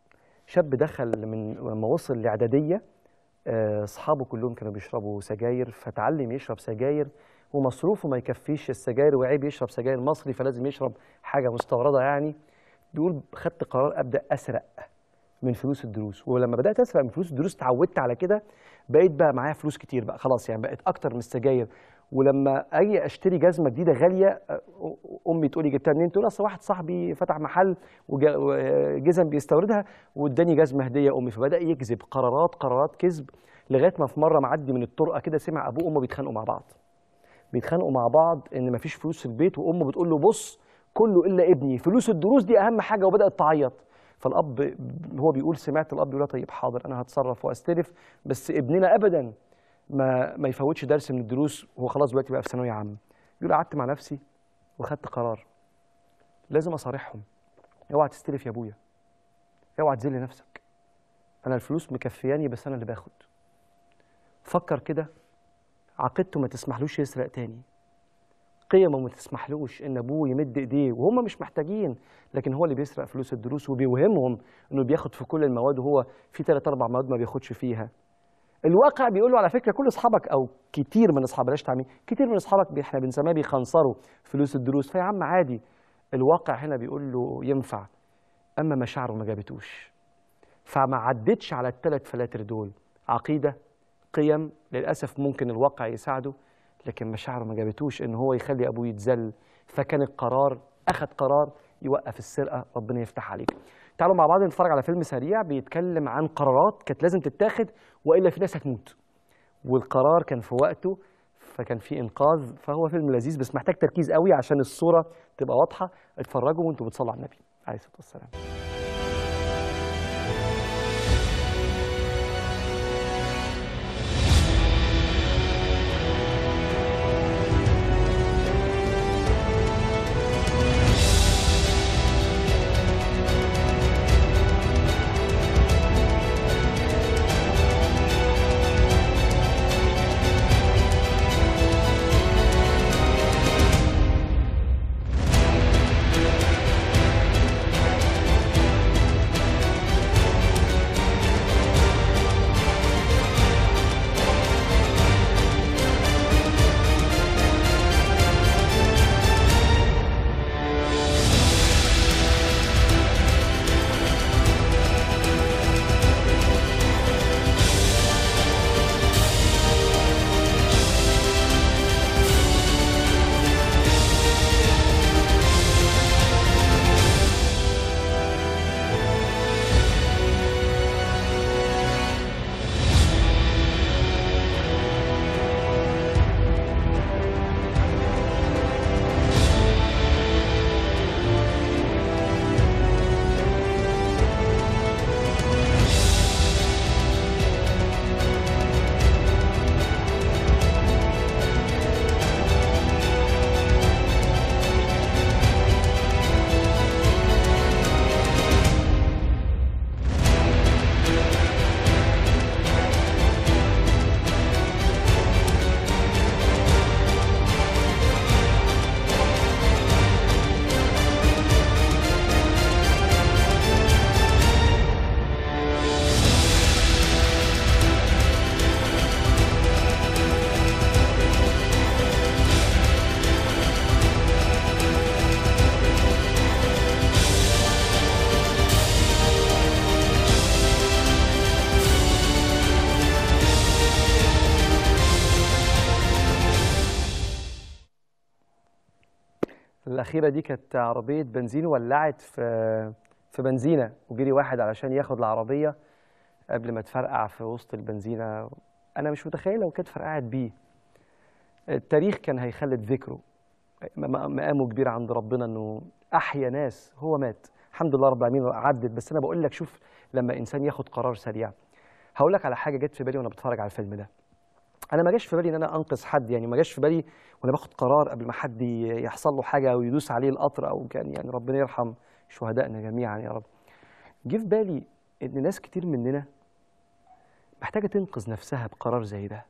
شاب دخل من لما وصل لاعداديه آه، اصحابه كلهم كانوا بيشربوا سجاير فتعلم يشرب سجاير ومصروفه ما يكفيش السجاير وعيب يشرب سجاير مصري فلازم يشرب حاجه مستورده يعني بيقول خدت قرار ابدا اسرق من فلوس الدروس ولما بدات اسرق من فلوس الدروس اتعودت على كده بقيت بقى معايا فلوس كتير بقى خلاص يعني بقت اكتر من السجاير ولما اجي اشتري جزمه جديده غاليه أ- امي تقول لي جبتها منين تقول اصل واحد صاحبي فتح محل وج- وجزم بيستوردها واداني جزمه هديه امي فبدا يكذب قرارات قرارات كذب لغايه ما في مره معدي من الطرقه كده سمع ابوه وامه بيتخانقوا مع بعض بيتخانقوا مع بعض ان مفيش فلوس في البيت وامه بتقول له بص كله الا ابني فلوس الدروس دي اهم حاجه وبدات تعيط فالاب هو بيقول سمعت الاب يقول له طيب حاضر انا هتصرف واستلف بس ابننا ابدا ما ما يفوتش درس من الدروس وهو خلاص دلوقتي بقى في ثانويه عامه يقول قعدت مع نفسي وخدت قرار لازم اصارحهم اوعى تستلف يا ابويا اوعى تذل نفسك انا الفلوس مكفياني بس انا اللي باخد فكر كده عقيدته ما تسمحلوش يسرق تاني قيمه ما تسمحلوش ان ابوه يمد ايديه وهم مش محتاجين لكن هو اللي بيسرق فلوس الدروس وبيوهمهم انه بياخد في كل المواد وهو في ثلاث اربع مواد ما بياخدش فيها الواقع بيقول له على فكره كل اصحابك او كتير من اصحاب بلاش تعميم كتير من اصحابك بي- احنا بنسميها بيخنصروا فلوس الدروس فيا عم عادي الواقع هنا بيقول له ينفع اما مشاعره ما جابتوش فما عدتش على الثلاث فلاتر دول عقيده قيم للاسف ممكن الواقع يساعده لكن مشاعره ما جابتوش ان هو يخلي ابوه يتذل فكان القرار اخذ قرار يوقف السرقه ربنا يفتح عليك تعالوا مع بعض نتفرج على فيلم سريع بيتكلم عن قرارات كانت لازم تتاخد والا في ناس هتموت والقرار كان في وقته فكان في انقاذ فهو فيلم لذيذ بس محتاج تركيز قوي عشان الصوره تبقى واضحه اتفرجوا وانتوا بتصلوا على النبي عليه الصلاه والسلام الأخيرة دي كانت عربية بنزين ولعت في في بنزينة وجري واحد علشان ياخد العربية قبل ما تفرقع في وسط البنزينة أنا مش متخيل لو كانت فرقعت بيه التاريخ كان هيخلد ذكره م- م- مقامه كبير عند ربنا إنه أحيا ناس هو مات الحمد لله رب العالمين عدت بس أنا بقول لك شوف لما إنسان ياخد قرار سريع هقول لك على حاجة جت في بالي وأنا بتفرج على الفيلم ده انا ما جاش في بالي ان انا انقذ حد يعني ما جاش في بالي وانا باخد قرار قبل ما حد ي- يحصل له حاجه او يدوس عليه القطر او كان يعني ربنا يرحم شهدائنا جميعا يا رب جه في بالي ان ناس كتير مننا محتاجه تنقذ نفسها بقرار زي ده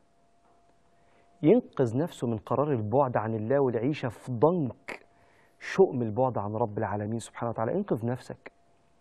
ينقذ نفسه من قرار البعد عن الله والعيشه في ضنك شؤم البعد عن رب العالمين سبحانه وتعالى انقذ نفسك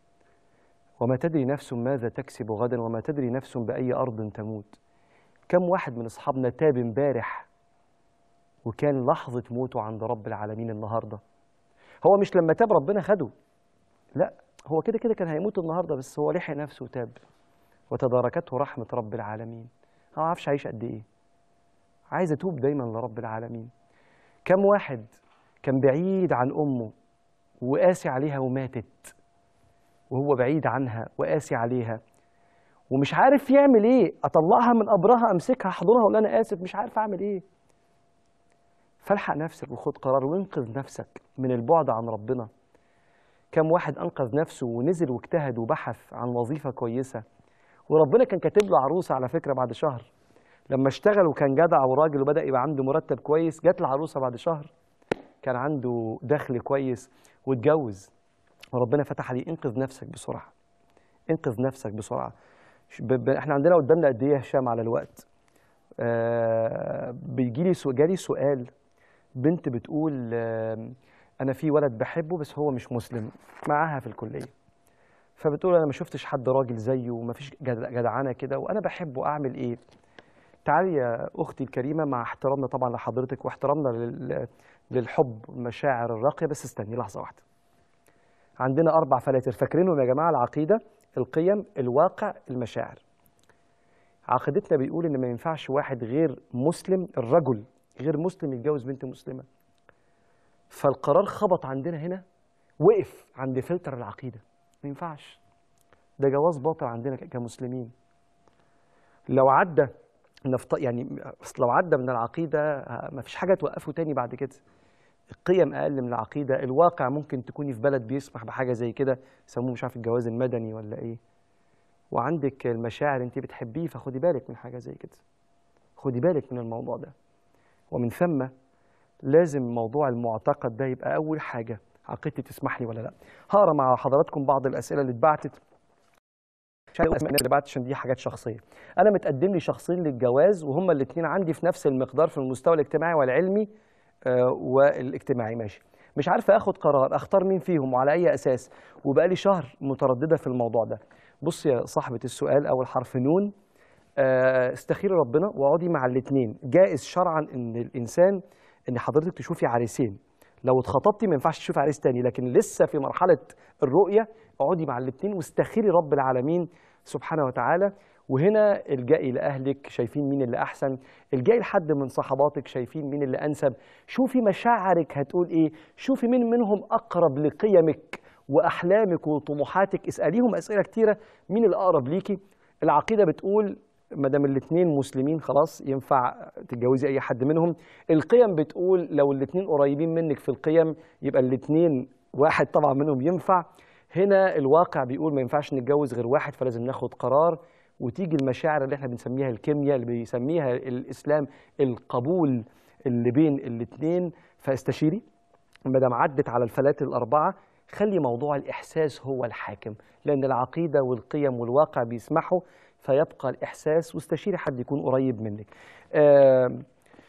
وما تدري نفس ماذا تكسب غدا وما تدري نفس باي ارض تموت كم واحد من اصحابنا تاب امبارح وكان لحظة موته عند رب العالمين النهاردة هو مش لما تاب ربنا خده لا هو كده كده كان هيموت النهاردة بس هو لحق نفسه وتاب وتداركته رحمة رب العالمين أنا ما اعرفش أعيش قد إيه عايز أتوب دايما لرب العالمين كم واحد كان بعيد عن أمه وقاسي عليها وماتت وهو بعيد عنها وقاسي عليها ومش عارف يعمل ايه اطلعها من قبرها امسكها احضنها اقول انا اسف مش عارف اعمل ايه فالحق نفسك وخد قرار وانقذ نفسك من البعد عن ربنا كم واحد انقذ نفسه ونزل واجتهد وبحث عن وظيفه كويسه وربنا كان كاتب له عروسه على فكره بعد شهر لما اشتغل وكان جدع وراجل وبدا يبقى عنده مرتب كويس جات العروسه بعد شهر كان عنده دخل كويس واتجوز وربنا فتح عليه انقذ نفسك بسرعه انقذ نفسك بسرعه ش- ب... ب... احنا عندنا قدامنا قد ايه يا هشام على الوقت آه بيجي لي سو... جالي سؤال بنت بتقول آه انا في ولد بحبه بس هو مش مسلم معاها في الكليه فبتقول انا ما شفتش حد راجل زيه وما فيش جدع- جدعانه كده وانا بحبه اعمل ايه تعالي يا اختي الكريمه مع احترامنا طبعا لحضرتك واحترامنا لل... للحب والمشاعر الراقيه بس استني لحظه واحده عندنا اربع فلاتر فاكرينهم يا جماعه العقيده القيم الواقع المشاعر عقيدتنا بيقول ان ما ينفعش واحد غير مسلم الرجل غير مسلم يتجوز بنت مسلمه فالقرار خبط عندنا هنا وقف عند فلتر العقيده ما ينفعش ده جواز باطل عندنا ك- كمسلمين لو عدى نفط... يعني أصل لو عدى من العقيده ما فيش حاجه توقفه تاني بعد كده القيم اقل من العقيده الواقع ممكن تكوني في بلد بيسمح بحاجه زي كده يسموه مش عارف الجواز المدني ولا ايه وعندك المشاعر انت بتحبيه فخدي بالك من حاجه زي كده خدي بالك من الموضوع ده ومن ثم لازم موضوع المعتقد ده يبقى اول حاجه عقيدتي تسمح لي ولا لا هقرا مع حضراتكم بعض الاسئله اللي اتبعتت مش عايز اسماء الناس اللي بعتت عشان دي حاجات شخصيه انا متقدم لي شخصين للجواز وهما الاثنين عندي في نفس المقدار في المستوى الاجتماعي والعلمي آه، والاجتماعي ماشي مش عارفه اخد قرار اختار مين فيهم وعلى اي اساس وبقالي شهر متردده في الموضوع ده بص يا صاحبه السؤال اول حرف نون آه، استخيري ربنا واقعدي مع الاثنين جائز شرعا ان الانسان ان حضرتك تشوفي عريسين لو اتخطبتي ما ينفعش تشوفي عريس تاني لكن لسه في مرحله الرؤيه اقعدي مع الاثنين واستخيري رب العالمين سبحانه وتعالى وهنا الجئي لاهلك شايفين مين اللي احسن الجئي لحد من صحباتك شايفين مين اللي انسب شوفي مشاعرك هتقول ايه شوفي مين منهم اقرب لقيمك واحلامك وطموحاتك اساليهم اسئله كتيره مين الاقرب ليكي العقيده بتقول ما دام الاثنين مسلمين خلاص ينفع تتجوزي اي حد منهم القيم بتقول لو الاثنين قريبين منك في القيم يبقى الاثنين واحد طبعا منهم ينفع هنا الواقع بيقول ما ينفعش نتجوز غير واحد فلازم ناخد قرار وتيجي المشاعر اللي احنا بنسميها الكيمياء اللي بيسميها الاسلام القبول اللي بين الاثنين فاستشيري ما دام عدت على الفلاتر الاربعه خلي موضوع الاحساس هو الحاكم لان العقيده والقيم والواقع بيسمحوا فيبقى الاحساس واستشيري حد يكون قريب منك آم،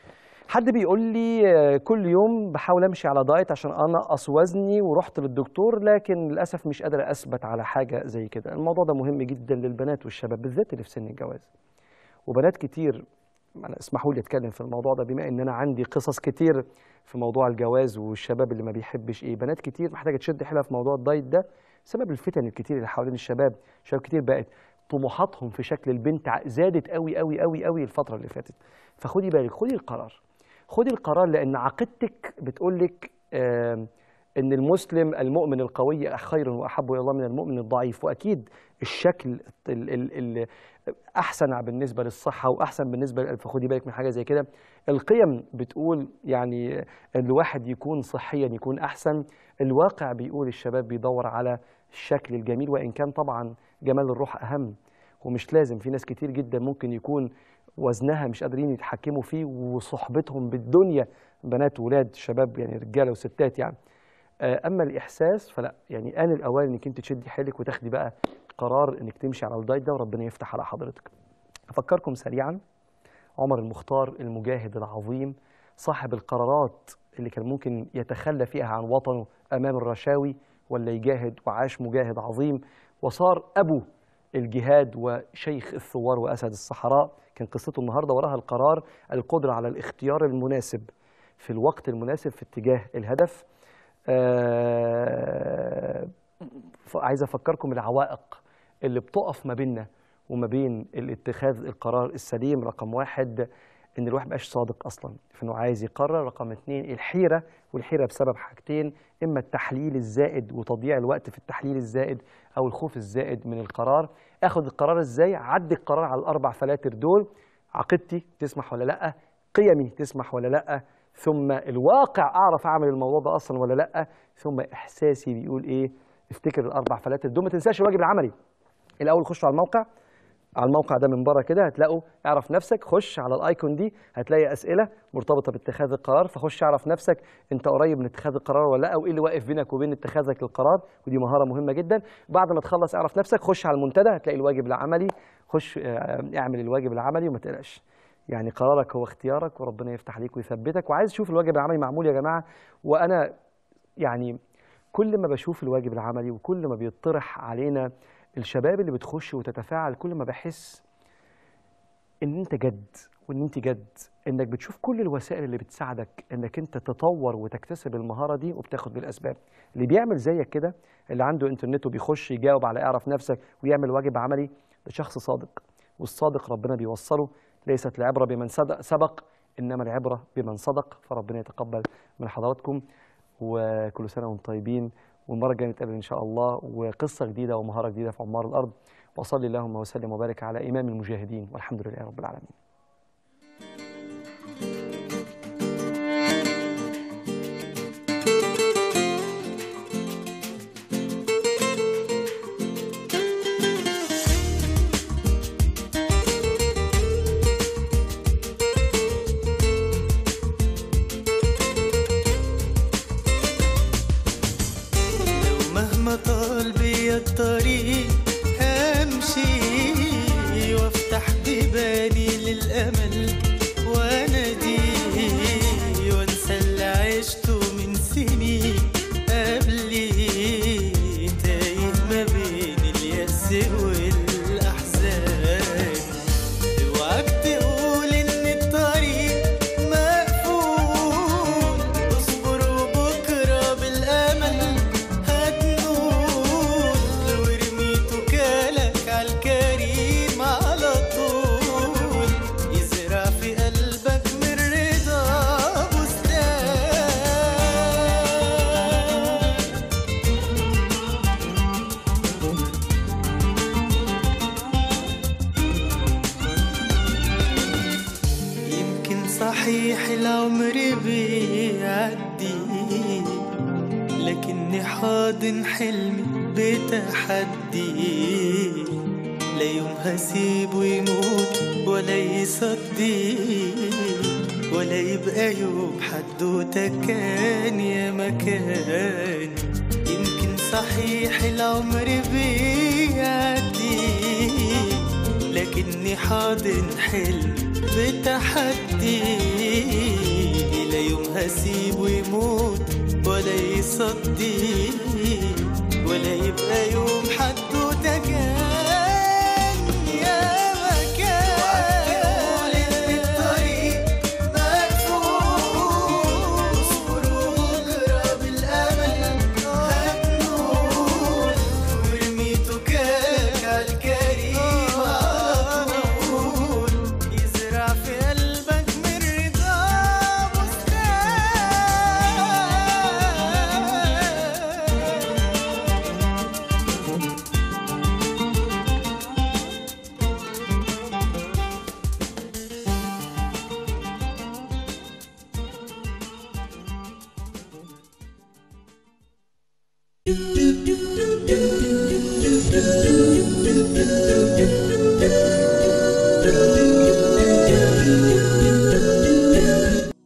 حد بيقول لي آه، كل يوم بحاول امشي على دايت عشان انقص وزني ورحت للدكتور لكن للاسف مش قادر اثبت على حاجه زي كده الموضوع ده مهم جدا للبنات والشباب بالذات اللي في سن الجواز وبنات كتير انا اسمحوا لي اتكلم في الموضوع ده بما ان انا عندي قصص كتير في موضوع الجواز والشباب اللي ما بيحبش ايه بنات كتير محتاجه تشد حيلها في موضوع الدايت ده بسبب الفتن الكتير اللي حوالين الشباب شباب كتير بقت طموحاتهم في شكل البنت ع- زادت قوي قوي قوي قوي الفتره اللي فاتت فخدي بالك خدي القرار خدي القرار لان عقيدتك بتقول لك آم، ان المسلم المؤمن القوي خير واحب الى الله من المؤمن الضعيف واكيد الشكل ال ال ال احسن بالنسبه للصحه واحسن بالنسبه فخدي بالك من حاجه زي كده القيم بتقول يعني ان الواحد يكون صحيا يكون احسن الواقع بيقول الشباب بيدور على الشكل الجميل وان كان طبعا جمال الروح اهم ومش لازم في ناس كتير جدا ممكن يكون وزنها مش قادرين يتحكموا فيه وصحبتهم بالدنيا بنات وولاد شباب يعني رجاله وستات يعني آه، اما الاحساس فلا يعني ان الاوان انك انت تشدي حيلك وتاخدي بقى قرار انك تمشي على الدايت ده وربنا يفتح على حضرتك افكركم سريعا عمر المختار المجاهد العظيم صاحب القرارات اللي كان ممكن يتخلى فيها عن وطنه امام الرشاوي ولا يجاهد وعاش مجاهد عظيم وصار ابو الجهاد وشيخ الثوار واسد الصحراء كان قصته النهارده وراها القرار القدره على الاختيار المناسب في الوقت المناسب في اتجاه الهدف آه، ف- عايز افكركم العوائق اللي بتقف ما بيننا وما بين الاتخاذ القرار السليم رقم واحد ان الواحد مبقاش صادق اصلا في انه عايز يقرر رقم اتنين الحيره والحيره بسبب حاجتين اما التحليل الزائد وتضييع الوقت في التحليل الزائد او الخوف الزائد من القرار اخد القرار ازاي عدي القرار على الاربع فلاتر دول عقيدتي تسمح ولا لا قيمي تسمح ولا لا ثم الواقع اعرف اعمل الموضوع ده اصلا ولا لا ثم احساسي بيقول ايه افتكر الاربع فلاتر دول ما تنساش الواجب العملي الاول خش على الموقع على الموقع ده من بره كده هتلاقوا اعرف نفسك خش على الايكون دي هتلاقي اسئله مرتبطه باتخاذ القرار فخش اعرف نفسك انت قريب من اتخاذ القرار ولا لا وايه اللي واقف بينك وبين اتخاذك للقرار ودي مهاره مهمه جدا بعد ما تخلص اعرف نفسك خش على المنتدى هتلاقي الواجب العملي خش آه، اعمل الواجب العملي وما تقلقش يعني قرارك هو اختيارك وربنا يفتح عليك ويثبتك وعايز اشوف الواجب العملي معمول يا جماعه وانا يعني كل ما بشوف الواجب العملي وكل ما بيطرح علينا الشباب اللي بتخش وتتفاعل كل ما بحس ان انت جد وان انت جد انك بتشوف كل الوسائل اللي بتساعدك انك انت تطور وتكتسب المهاره دي وبتاخد بالاسباب اللي بيعمل زيك كده اللي عنده انترنت وبيخش يجاوب على اعرف نفسك ويعمل واجب عملي ده شخص صادق والصادق ربنا بيوصله ليست العبره بمن صدق سبق انما العبره بمن صدق فربنا يتقبل من حضراتكم وكل سنه وانتم طيبين والمره الجايه نتقابل ان شاء الله وقصه جديده ومهاره جديده في عمار الارض وصلي اللهم وسلم وبارك على امام المجاهدين والحمد لله رب العالمين لو مهما طال بيا الطريق همشي وافتح بيباني للامل وانادي وانسى اللي عشته من سنين قبلي تايه ما بين اليأس والاحزان اوعك تقول ان الطريق مقفول اصبر وبكره بالامل هتنول وارمي توكالك عالكريم على طول يزرع في قلبك من رضا بستان يمكن صحيح العمر بيعدي لكني حاضن حلمي بتحدي لا يوم هسيبه يموت ولا يصدي ولا يبقى يوم حدوته كان يا مكان يمكن صحيح العمر بيعدي لكني حاضن حلم بتحدي لا يوم هسيبه يموت ولا يصدي ولا يبقى يوم حدوته كان يا مكان تقول ان الطريق مقفول اصبر وبكره بالامل هتنول وارمي توكالك عالكريم على طول يزرع في قلبك من رضا بستان you